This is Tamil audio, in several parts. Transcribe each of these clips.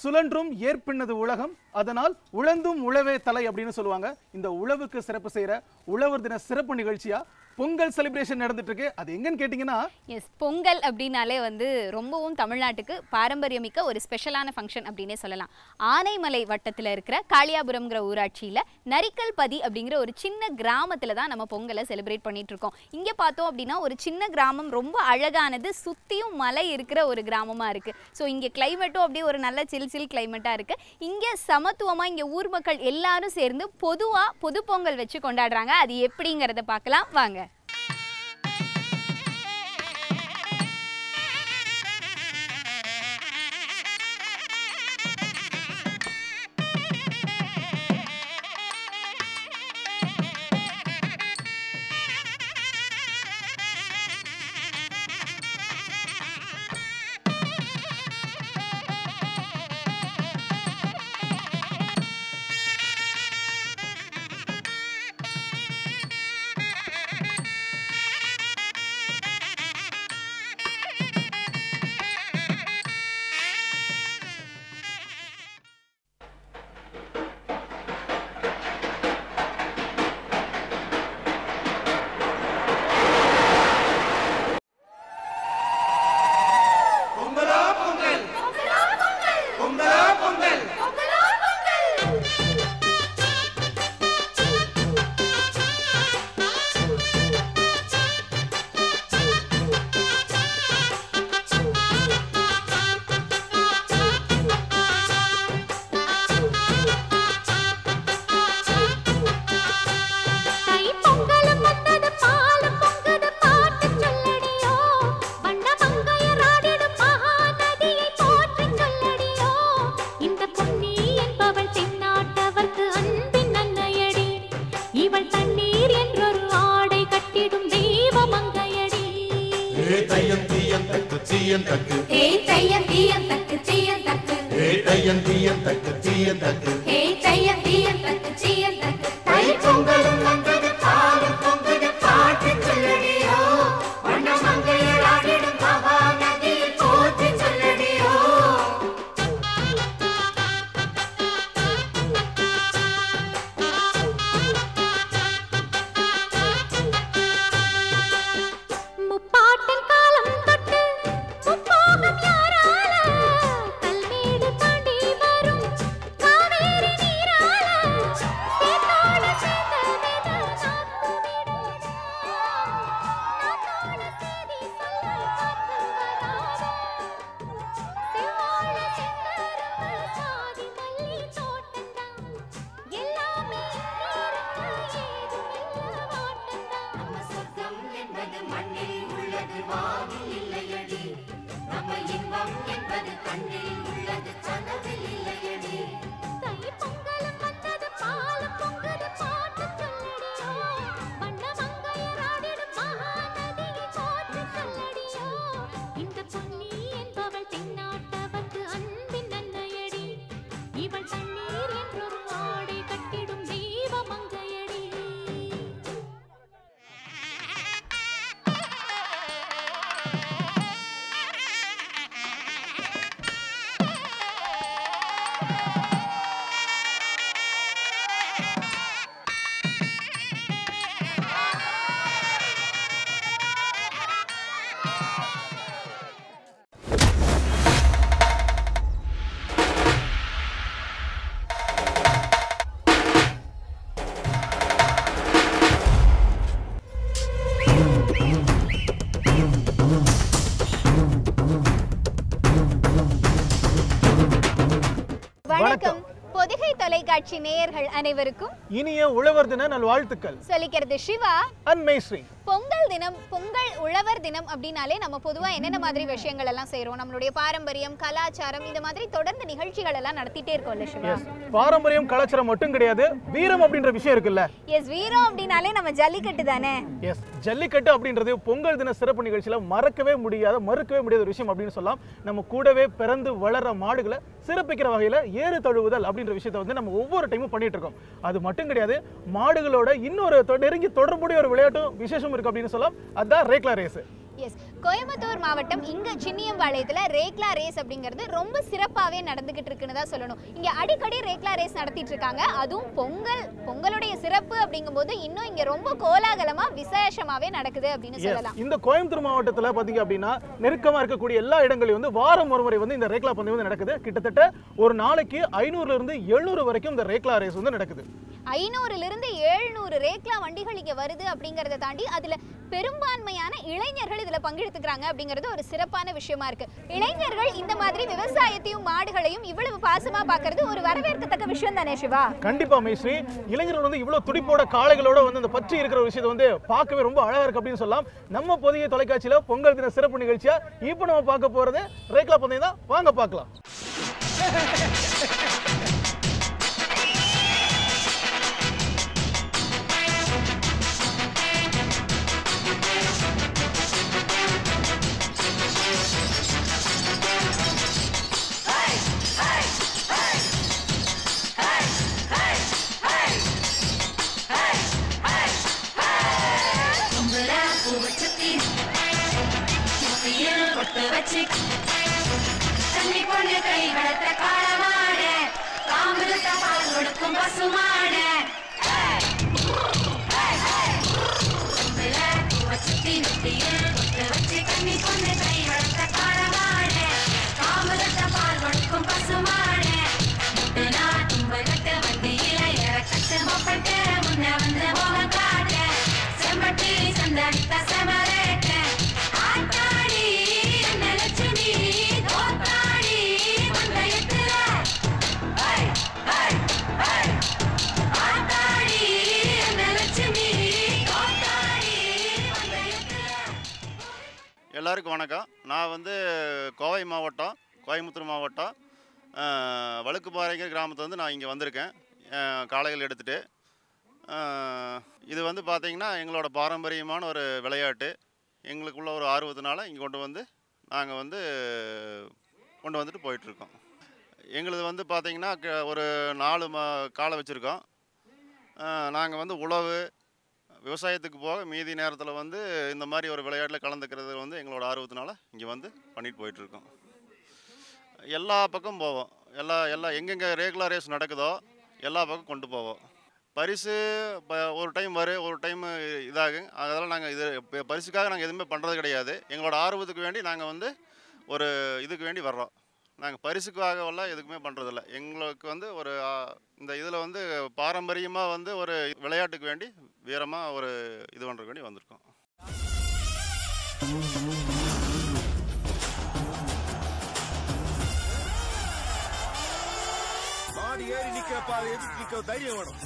சுழன்றும் ஏற்பின்னது உலகம் அதனால் உழந்தும் உழவே தலை அப்படின்னு சொல்லுவாங்க இந்த உழவுக்கு சிறப்பு செய்யற உழவர் தின சிறப்பு நிகழ்ச்சியா பொங்கல் செலிப்ரேஷன் நடந்துட்டு இருக்கு அது எங்கன்னு கேட்டீங்கன்னா எஸ் பொங்கல் அப்படின்னாலே வந்து ரொம்பவும் தமிழ்நாட்டுக்கு பாரம்பரியமிக்க ஒரு ஸ்பெஷலான ஃபங்க்ஷன் அப்படின்னே சொல்லலாம் ஆனைமலை வட்டத்தில் இருக்கிற காளியாபுரம்ங்கிற ஊராட்சியில் நரிக்கல் பதி அப்படிங்கிற ஒரு சின்ன கிராமத்தில் தான் நம்ம பொங்கலை செலிப்ரேட் பண்ணிட்டு இருக்கோம் இங்கே பார்த்தோம் அப்படின்னா ஒரு சின்ன கிராமம் ரொம்ப அழகானது சுற்றியும் மலை இருக்கிற ஒரு கிராமமாக இருக்குது ஸோ இங்கே கிளைமேட்டும் அப்படியே ஒரு நல்ல சில் சில் கிளைமேட்டாக இருக்குது இங்கே சமத்துவமாக இங்கே ஊர் மக்கள் எல்லாரும் சேர்ந்து பொதுவாக பொது பொங்கல் வச்சு கொண்டாடுறாங்க அது எப்படிங்கிறத பார்க்கலாம் வாங்க தை பொங்கலும் வந்தது பாலும் பொங்குது பாட்டு சொல்லடியோ வண்ண மங்கையராடிடும் மகாநதியை போற்றி சொல்லடியோ இந்த பொன்னி என்பவள் தென்னாட்டவர்க்கு அன்பின் நன்னையடி இவள் தண்ணீர் என்றொரு ஆடை கட்டிடும் தெய்வ மங்கையடி ஏ தையன் தீயன் தக்கு தீயன் தக்கு ஹே தையம் தீயம் தக்கு தீயம் தக்கு ஏ தையன் தீயன் தக்கு தீயன் தக்கு ஹே தையம் தீயம் தக்கு தீயம் தக்கு தை பொங்கலும் வந்தது பாலும் பொங்குது பாட்டு சொல்லடியோ வண்ண மங்கையராடிடும் மகாநதியை போற்றி சொல்லடியோ முப்பாட்டின் காலம் தொட்டு முப்போகம் யாரால கல்மேடு தாண்டி வரும் காவேரி நீரால சேத்தோட சேர்ந்த வித நாக்கு நாத்தோட சேதி சொல்ல காத்து வராத செவ்வாழ செங்கரும்பு சாதி மல்லி தோட்டந்தான் எல்லாமே இங்க இருக்க ஏதுமில்ல வாட்டந்தான் நம்ம சொர்க்கம் என்பது மண்ணில் உள்ளது வானில் இல்லையடி நம்ம இன்பம் என்பது கண்ணில் உள்ளது கனவில் இல்லையடி தை பொங்கலும் வந்தது பாலும் பொங்குது பாட்டு சொல்லடியோ வண்ண மங்கையராடிடும் மகாநதியை போற்றி சொல்லடியோ இந்த பொன்னி என்பவள் தென்னாட்டவர்க்கு அன்பின் நன்னையடி இவள் தண்ணீர் என்றொரு ஆடை கட்டிடும் தெய்வ மங்கையடி வணக்கம் பொதிகை தொலைக்காட்சி நேயர்கள் அனைவருக்கும் இனிய உழவர் தின நல்வாழ்த்துக்கள் சொல்லிக்கிறது சிவா அன்மை ஸ்ரீ பொங்கல் தினம் பொங்கல் உழவர் தினம் அப்படின்னாலே நம்ம பொதுவா என்னென்ன மாதிரி விஷயங்கள் எல்லாம் செய்றோம் நம்மளுடைய பாரம்பரியம் கலாச்சாரம் இந்த மாதிரி தொடர்ந்து நிகழ்ச்சிகள் எல்லாம் நடத்திட்டே இருக்கோம்ல சிவா எஸ் பாரம்பரியம் கலாச்சாரம் மட்டும் கிடையாது வீரம் அப்படின்ற விஷயம் இருக்குல்ல எஸ் வீரம் அப்படின்னாலே நம்ம ஜல்லிக்கட்டு தானே எஸ் ஜல்லிக்கட்டு அப்படின்றது பொங்கல் தின சிறப்பு நிகழ்ச்சியில மறக்கவே முடியாத மறுக்கவே முடியாத ஒரு விஷயம் அப்படின்னு சொல்லலாம் நம்ம கூடவே பிறந்து வளர்ற மாடுகளை சிறப்பிக்கிற வகையில ஏறு தழுவுதல் அப்படின்ற விஷயத்தை வந்து நம்ம ஒவ்வொரு டைமும் பண்ணிட்டு இருக்கோம் அது மட்டும் கிடையாது மாடுகளோட இன்னொரு தொ- நெருங்கி தொடர்புடைய ஒரு விளையாட்டும் விசேஷம் இருக்கு அப்படின்னு சொல்லலாம் அதுதான் ரேக்லா ரேஸ் எஸ் கோயம்புத்தூர் மாவட்டம் இங்க சின்னியம்பாளையத்துல ரேக்லா ரேஸ் அப்படிங்கிறது ரொம்ப சிறப்பாவே நடந்துகிட்டு இருக்குன்னு தான் சொல்லணும் இங்க அடிக்கடி ரேக்லா ரேஸ் நடத்திட்டு இருக்காங்க அதுவும் பொங்கல் பொங்கலுடைய சிறப்பு அப்படிங்கும்போது இன்னும் இங்க ரொம்ப கோலாகலமா விசேஷமாவே நடக்குது அப்படின்னு Yes. சொல்லலாம் இந்த கோயம்புத்தூர் மாவட்டத்தில் பார்த்தீங்க அப்படின்னா நெருக்கமாக இருக்கக்கூடிய எல்லா இடங்களையும் வந்து வாரம் ஒரு முறை வந்து இந்த ரேக்லா பந்தயம் வந்து நடக்குது கிட்டத்தட்ட ஒரு நாளைக்கு ஐநூறுல இருந்து எழுநூறு வரைக்கும் இந்த ரேக்லா ரேஸ் வந்து நடக்குது ஐநூறுல இருந்து எழுநூறு ரேக்லா வண்டிகள் இங்க வருது அப்படிங்கறத தாண்டி அதுல பெரும்பான்மையான இளைஞர்கள் இதுல பங்கெடுத்துக்கிறாங்க அப்படிங்கிறது ஒரு சிறப்பான விஷயமா இருக்கு இளைஞர்கள் இந்த மாதிரி விவசாயத்தையும் மாடுகளையும் இவ்வளவு பாசமா பார்க்கிறது ஒரு வரவேற்கத்தக்க விஷயம் தானே சிவா கண்டிப்பா மேஸ்ரீ இளைஞர்கள் வந்து இவ்வளவு துடிப்போட காளைகளோட வந்து அந்த பற்றி இருக்கிற ஒரு விஷயத்தை வந்து பார்க்கவே ரொம்ப அழகா இருக்கு அப்படின்னு சொல்லலாம் நம்ம புதிய தொலைக்காட்சியில பொங்கல் தின சிறப்பு நிகழ்ச்சியா இப்போ நம்ம பார்க்க போறது ரேக்லா பந்தயம் தான் வாங்க பார்க்கலாம் கும்புற பூவை சுத்தி சுத்தியில் பொட்டு வச்சு தண்ணி கொண்டு கை வளர்த்த காளமாட காம்புத்த பால் கொடுக்கும் பசுமாட கும்புற பூவை சுத்தி சுத்தியில் பொட்டு வச்சு தண்ணி கொண்டு கை வளர்த்த காளமாட காம்புத்த பால் கொடுக்கும் பசுமாட முட்டு நான் தும்பகட்டு வண்டியில இறக்கட்டு மொப்பட்டு முன்ன வந்து முகம் காட்ட செம்பட்டி சந்தடித்த செமரேட்ட ஆத்தாடி என்ன லட்சுமி தோத்தாடி மந்தயத்துல ஹை ஹை ஹை ஆத்தாடி என்ன லட்சுமி தோத்தாடி மந்தயத்துல எல்லாருக்கும் வணக்கம் நான் வந்து கோவை மாவட்டம் கோயம்புத்தூர் மாவட்டம் அஹ், வழுக்குப்பாறைங்கிற கிராமத்துல வந்து நான் இங்கே வந்திருக்கேன் அஹ், காளைகள் எடுத்துகிட்டு இது வந்து பார்த்திங்கன்னா எங்களோட பாரம்பரியமான ஒரு விளையாட்டு எங்களுக்குள்ள ஒரு ஆர்வத்தினால இங்கே கொண்டு வந்து நாங்கள் வந்து கொண்டு வந்துட்டு போயிட்டுருக்கோம் எங்களுது வந்து பார்த்திங்கன்னா க- ஒரு நாலு மா காளை வச்சுருக்கோம் நாங்கள் வந்து உழவு விவசாயத்துக்கு போக மீதி நேரத்தில் வந்து இந்த மாதிரி ஒரு விளையாட்டில் கலந்துக்கிறது வந்து எங்களோட ஆர்வத்தினால இங்கே வந்து பண்ணிட்டு போயிட்டுருக்கோம் எல்லா பக்கம் போவோம் எல்லா எல்லா எங்கெங்கே ரெகுலர் ரேஸ் நடக்குதோ எல்லா பக்கம் கொண்டு போவோம் பரிசு ப ஒரு டைம் வரும் ஒரு டைம் இதாகும் அதெல்லாம் நாங்கள் இது இப்ப பரிசுக்காக நாங்கள் எதுவுமே பண்ணுறது கிடையாது எங்களோட ஆர்வத்துக்கு வேண்டி நாங்கள் வந்து ஒரு இதுக்கு வேண்டி வர்றோம் நாங்கள் பரிசுக்காக எல்லாம் எதுக்குமே பண்ணுறதில்ல எங்களுக்கு வந்து ஒரு ஆ, இந்த இதில் வந்து பாரம்பரியமாக வந்து ஒரு விளையாட்டுக்கு வேண்டி வீரமாக ஒரு இது பண்ணுறதுக்கு வேண்டி வந்திருக்கோம் மாடி ஏறி நிக்கிறப்ப அதை எதிர்த்து நிக்க தைரியம் வேணும்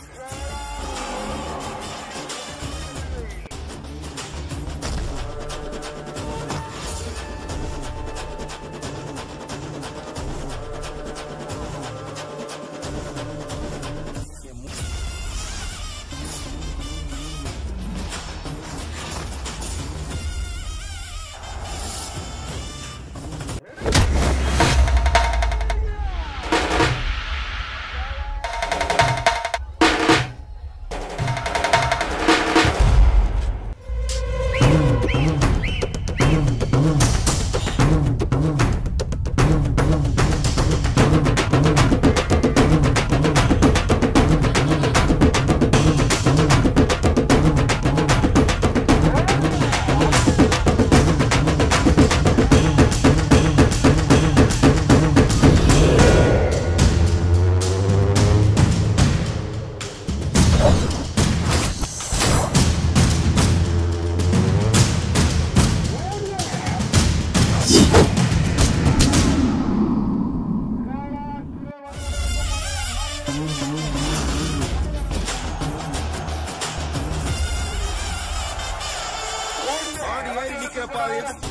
மாடி ஏறி நிக்கிறப்ப அதை எதிர்த்து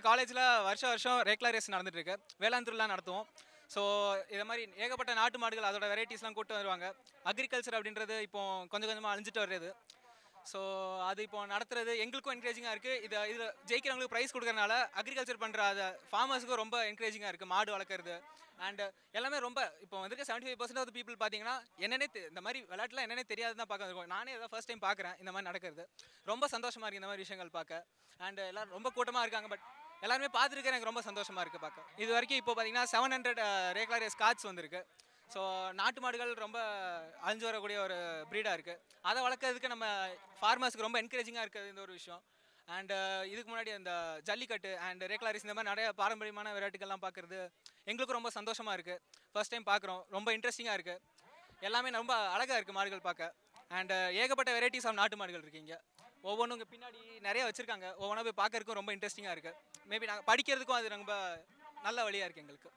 காலேஜில் வருஷம் வருஷம் ரேக்லா ரேஸ் நடந்துட்டு இருக்கு வேளாண் திருவிழா நடத்துவோம் ஸோ இதை மாதிரி ஏகப்பட்ட நாட்டு மாடுகள் அதோட வெரைட்டிஸ்லாம் கூட்டு வருவாங்க அக்ரிகல்ச்சர் அப்படின்றது இப்போ கொஞ்சம் கொஞ்சமாக அழிஞ்சிட்டு வர்றது ஸோ அது இப்போ நடத்துறது எங்களுக்கும் என்கரேஜிங்காக இருக்குது இதை இதில் ஜெயிக்கிறவங்களுக்கு ப்ரைஸ் கொடுக்கறனால அக்ரிகல்ச்சர் பண்ணுற அதை ஃபார்மர்ஸுக்கும் ரொம்ப என்கரேஜிங்காக இருக்குது மாடு வளர்க்குறது அண்ட் எல்லாமே ரொம்ப இப்போ வந்துட்டு seventy five percent of people பார்த்தீங்கன்னா என்னன்னே தெ- இந்த மாதிரி விளையாட்டுலாம் என்னன்னே தெரியாது தான் பார்க்க இருக்கும் நானே இதை ஃபர்ஸ்ட் டைம் பார்க்குறேன் இந்த மாதிரி நடக்கிறது ரொம்ப சந்தோஷமாக இருக்குது இந்த மாதிரி விஷயங்கள் பார்க்க அண்ட் எல்லாரும் ரொம்ப கூட்டமாக இருக்காங்க பட் எல்லாருமே பார்த்துருக்க எனக்கு ரொம்ப சந்தோஷமாக இருக்குது பார்க்க இது வரைக்கும் இப்போ பார்த்தீங்கன்னா செவன் ஹண்ட்ரட் ரேக்லா ரேஸ் கார்ட்ஸ் வந்திருக்கு ஸோ நாட்டு மாடுகள் ரொம்ப அழிஞ்சு வரக்கூடிய ஒரு ப்ரீடாக இருக்குது அதை வளர்க்கறதுக்கு நம்ம ஃபார்மர்ஸ்க்கு ரொம்ப என்கரேஜிங்காக இருக்குது இந்த ஒரு விஷயம் அண்ட் இதுக்கு முன்னாடி அந்த ஜல்லிக்கட்டு அண்ட் ரேக்லாரிஸ் இந்த மாதிரி நிறைய பாரம்பரியமான விளையாட்டுகள்லாம் பார்க்குறது எங்களுக்கும் ரொம்ப சந்தோஷமாக இருக்குது ஃபர்ஸ்ட் டைம் பார்க்குறோம் ரொம்ப இன்ட்ரெஸ்டிங்காக இருக்குது எல்லாமே ரொம்ப அழகாக இருக்குது மாடுகள் பார்க்க அண்ட் ஏகப்பட்ட வெரைட்டிஸ் ஆஃப் நாட்டு மாடுகள் இருக்கீங்க ஒவ்வொன்றும் இங்கே பின்னாடி நிறைய வச்சுருக்காங்க ஒவ்வொன்றா போய் பார்க்கறதுக்கும் ரொம்ப இன்ட்ரெஸ்டிங்காக இருக்குது மேபி நாங்கள் படிக்கிறதுக்கும் அது ரொம்ப நல்ல வழியாக இருக்குது எங்களுக்கு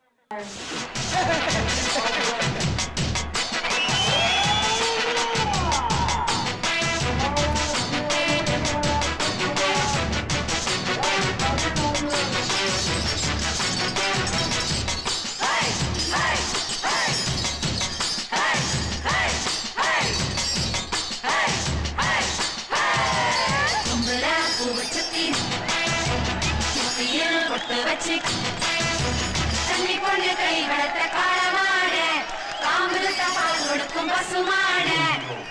கும்பல பூவை சுத்தி சுத்தியில் பொட்டு வச்சு தண்ணி பொண்ணு கை வளர்த்த காளமாடு காம்புலத்த பால் கொடுக்கும் பசுமாடு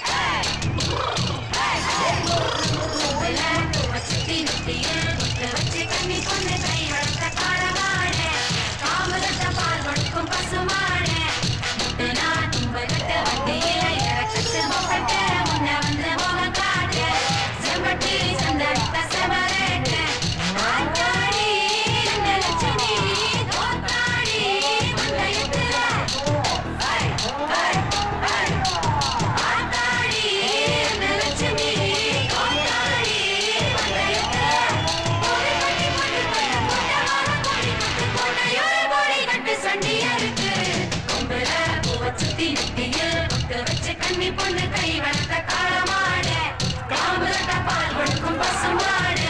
கும்பல பூவை சுத்தி சுத்தியில் பொட்டு வச்சு தண்ணி பொண்ணு கை வளர்த்த காளமாடு காம்புலத்த பால் கொடுக்கும் பசுமாடு முட்டுனா தும்பகட்டு வண்டியில இறக்கட்டு மொக்கட்டு முன்ன வந்து முகம் காட்டு செம்பட்டி சந்தடித்த செமரேட்டு ஆத்தாடி இந்த லட்சுமி தோத்தாடி மண்டையத்துல ஐ ஐ ஐ ஆத்தாடி இந்த லட்சுமி தோத்தாடி மண்டையத்துல ஒரு கட்டி பொண்ணு கொண்ட கொண்டமான கொடி கட்டு கொண்டையோட கொடி கட்டு சண்டியா இருக்கு கொம்புல பூவை சுத்தி நெத்தியில் பொட்டு வச்சு கண்ணி பொண்ணு கை வளர்த்த காளமாடு காம்புல பால் கொடுக்கும் பசுமாடு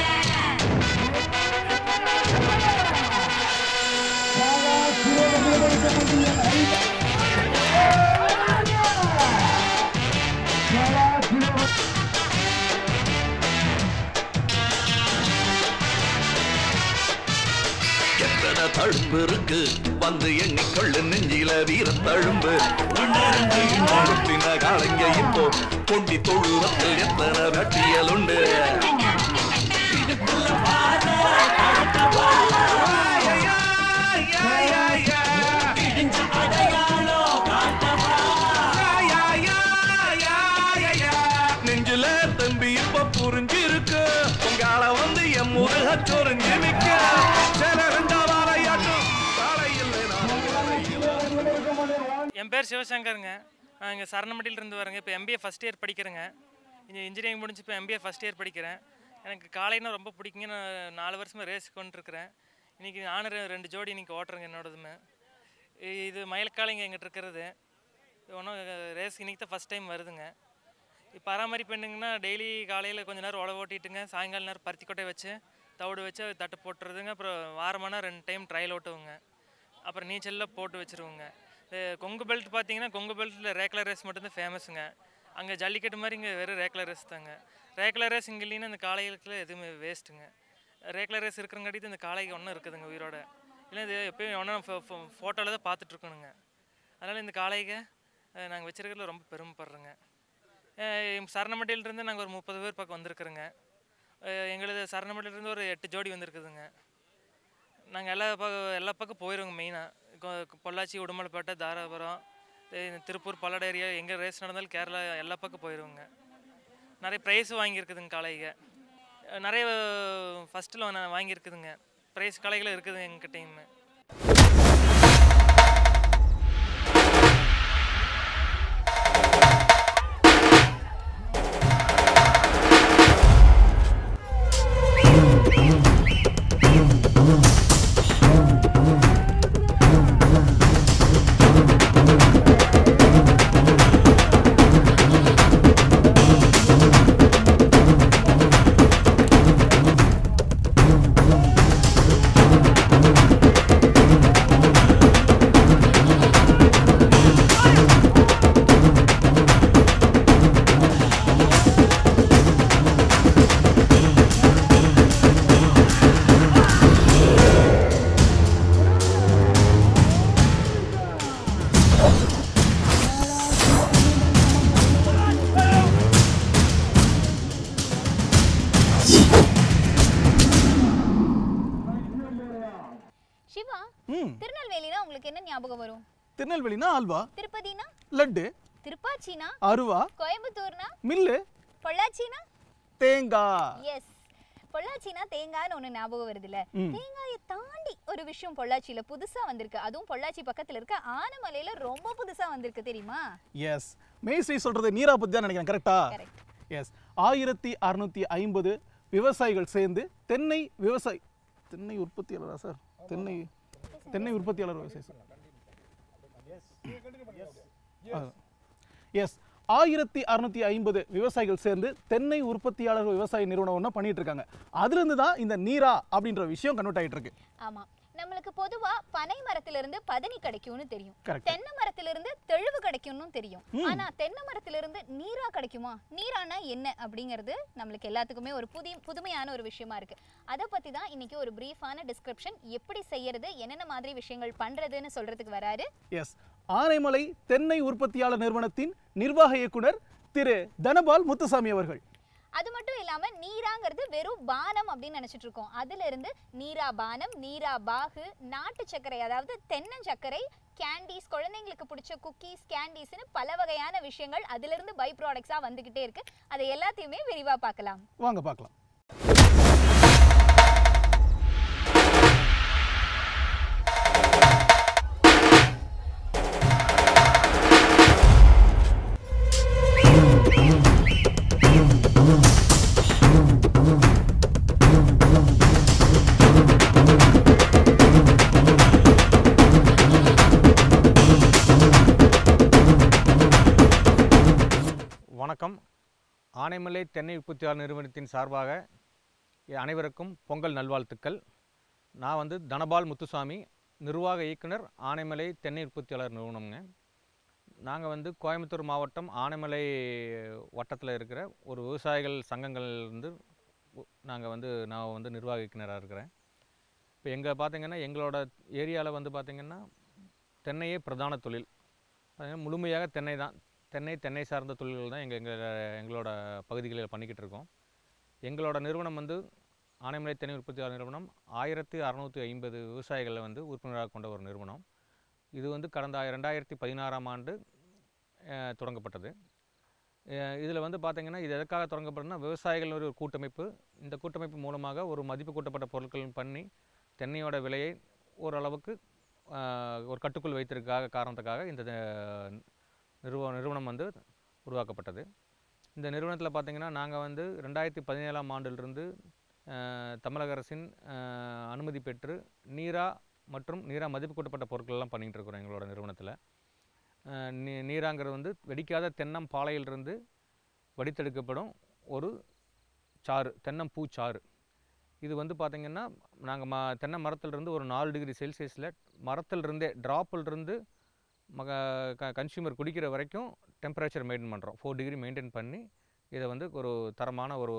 எத்தனை தழும்பு இருக்கு வந்து எண்ணிக்கொள்ளு நெஞ்சில வீர தழும்பு நடத்தின காலங்க இப்போ கொண்டி தொழுவத்தில் எத்தனை வெட்டியல் உண்டு நெஞ்சில தம்பி இப்ப புரிஞ்சிருக்கு உங்கால வந்து என் முருக சொரிஞ்சு நிக்க சில ரெண்டா வாழையாட்டும் காலையில் என் பேர் சிவசங்கருங்க நான் இங்கே சரணமட்டியிலிருந்து வரேங்க இப்போ எம்பிஏ ஃபஸ்ட் இயர் படிக்கிறேங்க இங்கே இன்ஜினியரிங் முடிஞ்சு இப்போ எம்பிஏ ஃபஸ்ட் இயர் படிக்கிறேன் எனக்கு காலைன்னா ரொம்ப பிடிக்குங்க நான் நாலு வருஷமாக ரேஸ் கொண்டுருக்கிறேன் இன்றைக்கி நானும் ரெ- ரெண்டு ஜோடி இன்றைக்கி ஓட்டுறேங்க என்னோடதுமே இ- இது மயிலக்காலைங்க எங்கிட்ட இருக்கிறது ஒன்றும் ரேஸ் இன்றைக்கி தான் ஃபஸ்ட் டைம் வருதுங்க இப்போ பராமரிப்பு என்னங்கன்னா டெய்லி காலையில் கொஞ்ச நேரம் உழவு ஓட்டிட்டுங்க சாயங்கால நேரம் பருத்தி கொட்டை வச்சு தவிடு வச்சு அது தட்டு போட்டுறதுங்க அப்புறம் வாரமானா ரெண்டு டைம் ட்ரையல் ஓட்டுவோங்க அப்புறம் நீச்சலில் போட்டு வச்சுருவோங்க இது கொங்கு பெல்ட் பார்த்தீங்கன்னா கொங்கு பெல்ட்டில் ரேக்லா ரேஸ் மட்டும்தான் ஃபேமஸுங்க அங்கே ஜல்லிக்கட்டு மாதிரி இங்கே வெறும் ரேக்லா ரேஸ் தாங்க ரேக்லா ரேஸ் இங்கே இல்லைன்னா இந்த காளைகளுக்குள்ள எதுவுமே வேஸ்ட்டுங்க ரேக்லா ரேஸ் இருக்கிறங்காட்டி தான் இந்த காளைக்கு ஒன்றும் இருக்குதுங்க உயிரோட இல்லை இது எப்பயும் ஒன்றும் ஃபோட்டோவில் தான் பார்த்துட்ருக்கணுங்க அதனால் இந்த காளைக நாங்கள் வச்சிருக்கிறதுல ரொம்ப பெருமைப்படுறோங்க அஹ் சரணமட்டையிலிருந்து நாங்கள் ஒரு முப்பது பேர் பக்கம் வந்திருக்கிறோங்க அஹ் எங்களது சரணமட்டையிலிருந்து ஒரு எட்டு ஜோடி வந்திருக்குதுங்க நாங்கள் எல்லா பக்கம் எல்லா பக்கம் போயிடுவோங்க மெயினாக பொள்ளாச்சி உடுமலைப்பேட்டை தாராபுரம் அஹ் இந்த திருப்பூர் பல்லட ஏரியா எங்கே ரேஸ் நடந்தாலும் கேரளா எல்லா பக்கம் போயிடுவோங்க நிறைய ப்ரைஸ் வாங்கியிருக்குதுங்க காளைக அஹ் நிறைய ஃபஸ்ட்டில் நான் வாங்கியிருக்குதுங்க ப்ரைஸ் காளைகளும் இருக்குதுங்க எங்ககிட்டயுமே Thank ஞாபகம் வரும் திருநெல்வேலினா அல்வா திருப்பதினா லட்டு திருப்பாச்சினா அருவா கோயம்புத்தூர்னா மில்லு பொள்ளாச்சினா தேங்காய் எஸ் பொள்ளாச்சினா தேங்காய்னு ஒண்ணு ஞாபகம் வருதுல்ல ம். தேங்காயை தாண்டி ஒரு விஷயம் பொள்ளாச்சியில புதுசா வந்திருக்கு அதுவும் பொள்ளாச்சி பக்கத்துல இருக்க ஆனமலையில ரொம்ப புதுசா வந்திருக்கு தெரியுமா எஸ் மேஸ்ரீ சொல்றது நீரா பத்தி தான் நினைக்கிறேன் கரெக்டா கரெக்ட் எஸ் ஆயிரத்தி அறுநூத்தி ஐம்பது விவசாயிகள் சேர்ந்து தென்னை விவசாயி தென்னை உற்பத்தியாளரா சார் தென்னை தென்னை உற்பத்தியாளர் விவசாயி சார் எஸ் ஆயிரத்தி அறுநூத்தி ஐம்பது விவசாயிகள் சேர்ந்து தென்னை உற்பத்தியாளர் விவசாய நிறுவனம் ஒன்று பண்ணிட்டு இருக்காங்க அதுலேருந்து தான் இந்த நீரா அப்படின்ற விஷயம் கன்வெர்ட் ஆயிட்டு இருக்கு ஆமா நம்மளுக்கு பொதுவா பனை மரத்துல இருந்து பதனி கிடைக்கும்னு தெரியும் Correct. தென்னை மரத்துல இருந்து தெழுவு கிடைக்கும்னு தெரியும் ஆனா தென்னை மரத்துல இருந்து நீரா கிடைக்குமா நீரானா என்ன அப்படிங்கிறது நம்மளுக்கு எல்லாத்துக்குமே ஒரு புதிய புதுமையான ஒரு விஷயமா இருக்கு அதை பத்தி தான் இன்னைக்கு ஒரு பிரீஃபான டிஸ்கிரிப்ஷன் எப்படி செய்யறது என்னென்ன மாதிரி விஷயங்கள் பண்றதுன்னு சொல்றதுக்கு வராரு எஸ் ஆனைமலை தென்னை உற்பத்தியாளர் நிறுவனத்தின் நிர்வாக இயக்குனர் திரு தனபால் முத்துசாமி அவர்கள் அது மட்டும் இல்லாம நீராங்கிறது வெறும் பானம் அப்படின்னு நினைச்சிட்டு இருக்கோம் அதுல இருந்து நீரா பானம் நீரா பாகு நாட்டு சர்க்கரை அதாவது தென்னஞ்சர்க்கரை கேண்டீஸ் குழந்தைங்களுக்கு பிடிச்ச குக்கீஸ் கேண்டீஸ்னு பல வகையான விஷயங்கள் அதுல இருந்து பை ப்ராடக்ட்ஸா வந்துகிட்டே இருக்கு அதை எல்லாத்தையுமே விரிவா பார்க்கலாம் வாங்க பார்க்கலாம் வணக்கம் ஆனைமலை தென்னை உற்பத்தியாளர் நிறுவனத்தின் சார்பாக அனைவருக்கும் பொங்கல் நல்வாழ்த்துக்கள் நான் வந்து தனபால் முத்துசாமி நிர்வாக இயக்குனர் ஆனைமலை தென்னை உற்பத்தியாளர் நிறுவனம்ங்க நாங்கள் வந்து கோயம்புத்தூர் மாவட்டம் ஆனைமலை வட்டத்தில் இருக்கிற ஒரு விவசாயிகள் சங்கங்கள்லேருந்து நாங்கள் வந்து நான் வந்து நிர்வாக இயக்குனராக இருக்கிறேன் இப்போ எங்கே பார்த்தீங்கன்னா எங்களோட ஏரியாவில் வந்து பார்த்திங்கன்னா தென்னையே பிரதான தொழில் அதனால் முழுமையாக தென்னை தான் தென்னை தென்னை சார்ந்த தொழில்கள் தான் எங்கள் எங்கள் எங்களோட பகுதிகளில் பண்ணிக்கிட்டு இருக்கோம் எங்களோட நிறுவனம் வந்து ஆனைமலை தென்னை உற்பத்தியாளர் நிறுவனம் ஆயிரத்தி அறநூற்றி ஐம்பது விவசாயிகளை வந்து உறுப்பினராக கொண்ட ஒரு நிறுவனம் இது வந்து கடந்த ரெண்டாயிரத்தி பதினாறாம் ஆண்டு அஹ், தொடங்கப்பட்டது இதில் வந்து பார்த்திங்கன்னா இது எதுக்காக தொடங்கப்படுதுன்னா விவசாயிகள் ஒரு கூட்டமைப்பு இந்த கூட்டமைப்பு மூலமாக ஒரு மதிப்பு கூட்டப்பட்ட பொருட்கள் பண்ணி தென்னையோட விலையை ஓரளவுக்கு அஹ், ஒரு கட்டுக்குள் வைத்திருக்காக காரணத்துக்காக இந்த அஹ், நிறுவ நிறுவனம் வந்து உருவாக்கப்பட்டது இந்த நிறுவனத்தில் பார்த்திங்கன்னா நாங்கள் வந்து ரெண்டாயிரத்தி பதினேழாம் ஆண்டிலிருந்து அஹ், தமிழக அரசின் அஹ், அனுமதி பெற்று நீரா மற்றும் நீரா மதிப்பு கூட்டப்பட்ட பொருட்கள்லாம் பண்ணிகிட்டு இருக்கிறோம் எங்களோட நிறுவனத்தில் அஹ், நீ நீராங்கிறது வந்து வெடிக்காத தென்னம் பாலையிலிருந்து வடித்தெடுக்கப்படும் ஒரு சாறு தென்னம்பூ சாறு இது வந்து பார்த்திங்கன்னா நாங்கள் ம தென்னை மரத்திலிருந்து ஒரு நாலு டிகிரி செல்சியஸில் மரத்திலிருந்தே ட்ராப்பிலிருந்து மக க கன்சியூமர் குடிக்கிற வரைக்கும் டெம்பரேச்சர் மெயின்டைன் பண்ணுறோம் ஃபோர் டிகிரி மெயின்டைன் பண்ணி இதை வந்து ஒரு தரமான ஒரு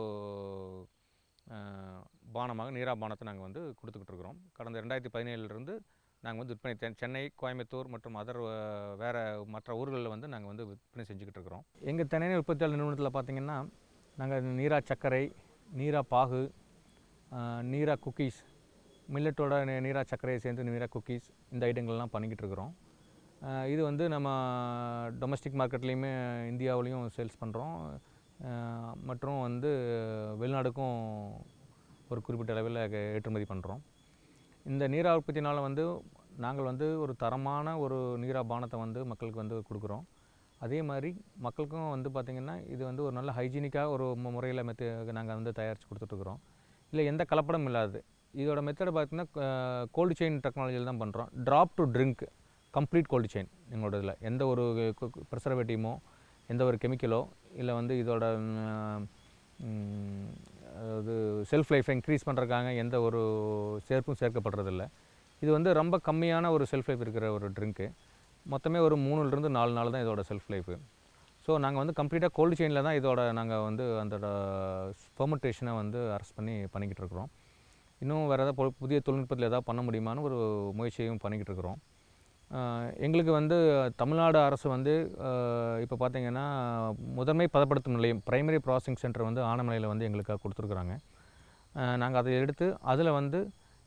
அஹ், பானமாக நீரா பானத்தை நாங்கள் வந்து கொடுத்துக்கிட்டு இருக்கிறோம் கடந்த ரெண்டாயிரத்தி பதினேழுலேருந்து நாங்கள் வந்து விற்பனை தென் சென்னை கோயம்புத்தூர் மற்றும் அதர் வேறு மற்ற ஊர்களில் வந்து நாங்கள் வந்து விற்பனை செஞ்சுக்கிட்டு இருக்கிறோம் எங்கள் தென்னை உற்பத்தியாளர் நிறுவனத்தில் பார்த்திங்கன்னா நாங்கள் நீரா சர்க்கரை நீரா பாகு அஹ், நீரா குக்கீஸ் மில்லட்டோட நி- நீரா சர்க்கரையை சேர்ந்து நீரா குக்கீஸ் இந்த ஐட்டங்கள்லாம் பண்ணிக்கிட்டு இருக்கிறோம் அஹ், இது வந்து நம்ம டொமஸ்டிக் மார்க்கெட்லேயுமே இந்தியாவிலையும் சேல்ஸ் பண்ணுறோம் மற்றும் வந்து வெளிநாடுக்கும் ஒரு குறிப்பிட்ட அளவில் க- ஏற்றுமதி பண்ணுறோம் இந்த நீரா உற்பத்தினால வந்து நாங்கள் வந்து ஒரு தரமான ஒரு நீரா பானத்தை வந்து மக்களுக்கு வந்து கொடுக்குறோம் அதே மாதிரி மக்களுக்கும் வந்து பார்த்திங்கன்னா இது வந்து ஒரு நல்ல ஹைஜீனிக்காக ஒரு முறையில் மெத்து நாங்கள் வந்து தயாரித்து கொடுத்துட்ருக்குறோம் இல்லை எந்த கலப்படமும் இல்லாது இதோட மெத்தட் பார்த்திங்கன்னா கோல்டு செயின் டெக்னாலஜியில் தான் பண்ணுறோம் drop to drink complete cold chain எங்களோட இதில் எந்த ஒரு ப்ரிசர்வேட்டிவோ எந்த ஒரு கெமிக்கலோ இல்லை வந்து இதோட ம், ம், அதாவது செல்ஃப் லைஃப்பை இன்க்ரீஸ் பண்ணுறதுக்காக எந்த ஒரு சேர்ப்பும் சேர்க்கப்படுறதில்ல இது வந்து ரொம்ப கம்மியான ஒரு செல்ஃப் லைஃப் இருக்கிற ஒரு ட்ரிங்க்கு மொத்தமே ஒரு மூணுலேருந்து நாலு நாள் தான் இதோட செல்ஃப் லைஃபு ஸோ நாங்கள் வந்து கம்ப்ளீட்டாக கோல்டு செயினில் தான் இதோட நாங்கள் வந்து அந்த ஃபெர்மெண்டேஷனை வந்து அரெஸ்ட் பண்ணி பண்ணிக்கிட்டு இருக்கிறோம் இன்னும் வேறு ஏதாவது பொ- புதிய தொழில்நுட்பத்தில் ஏதாவது பண்ண முடியுமான்னு ஒரு முயற்சியும் பண்ணிக்கிட்டு இருக்கிறோம் ஆஹ் எங்களுக்கு வந்து தமிழ்நாடு அரசு வந்து இப்போ பார்த்தீங்கன்னா முதன்மை பதப்படுத்தும் நிலையம் பிரைமரி ப்ராசஸிங் சென்டர் வந்து ஆனமலையில் வந்து எங்களுக்காக கொடுத்துருக்குறாங்க நாங்கள் அதை எடுத்து அதில் வந்து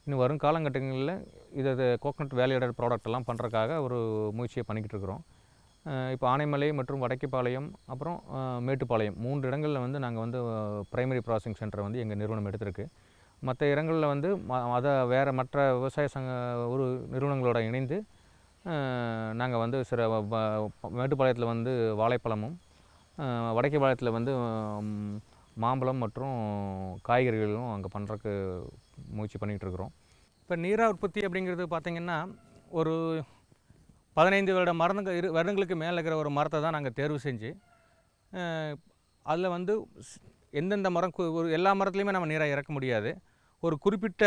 இன்னும் வரும் காலகட்டங்களில் இது கோகனட் வேலையிடர் ப்ராடக்ட் எல்லாம் பண்ணுறதுக்காக ஒரு முயற்சியை பண்ணிக்கிட்டு இருக்கிறோம் இப்போ ஆனைமலை மற்றும் வடக்கிப்பாளையம் அப்புறம் அஹ், மேட்டுப்பாளையம் மூன்று இடங்களில் வந்து நாங்கள் வந்து பிரைமரி ப்ராசஸிங் சென்டரை வந்து எங்கள் நிறுவனம் எடுத்திருக்கு மற்ற இடங்களில் வந்து ம அதை வேறு மற்ற விவசாய சங்க ஒரு நிறுவனங்களோட இணைந்து நாங்கள் வந்து சில வ- வ- மேட்டுப்பாளையத்தில் வந்து வாழைப்பழமும் அஹ், வடக்கிப்பாளையத்தில் வந்து ம், மாம்பழம் மற்றும் காய்கறிகளும் அங்கே பண்ணுறக்கு முயற்சி பண்ணிகிட்டு இருக்கிறோம் இப்போ நீரா உற்பத்தி அப்படிங்கிறது பார்த்திங்கன்னா ஒரு பதினைந்து வருட மரங்கள் இரு வருடங்களுக்கு மேலே இருக்கிற ஒரு மரத்தை தான் நாங்கள் தேர்வு செஞ்சு அதில் வந்து ஸ்- எந்தெந்த மரம் கு- ஒரு எல்லா மரத்துலையுமே நம்ம நீராக இறக்க முடியாது ஒரு குறிப்பிட்ட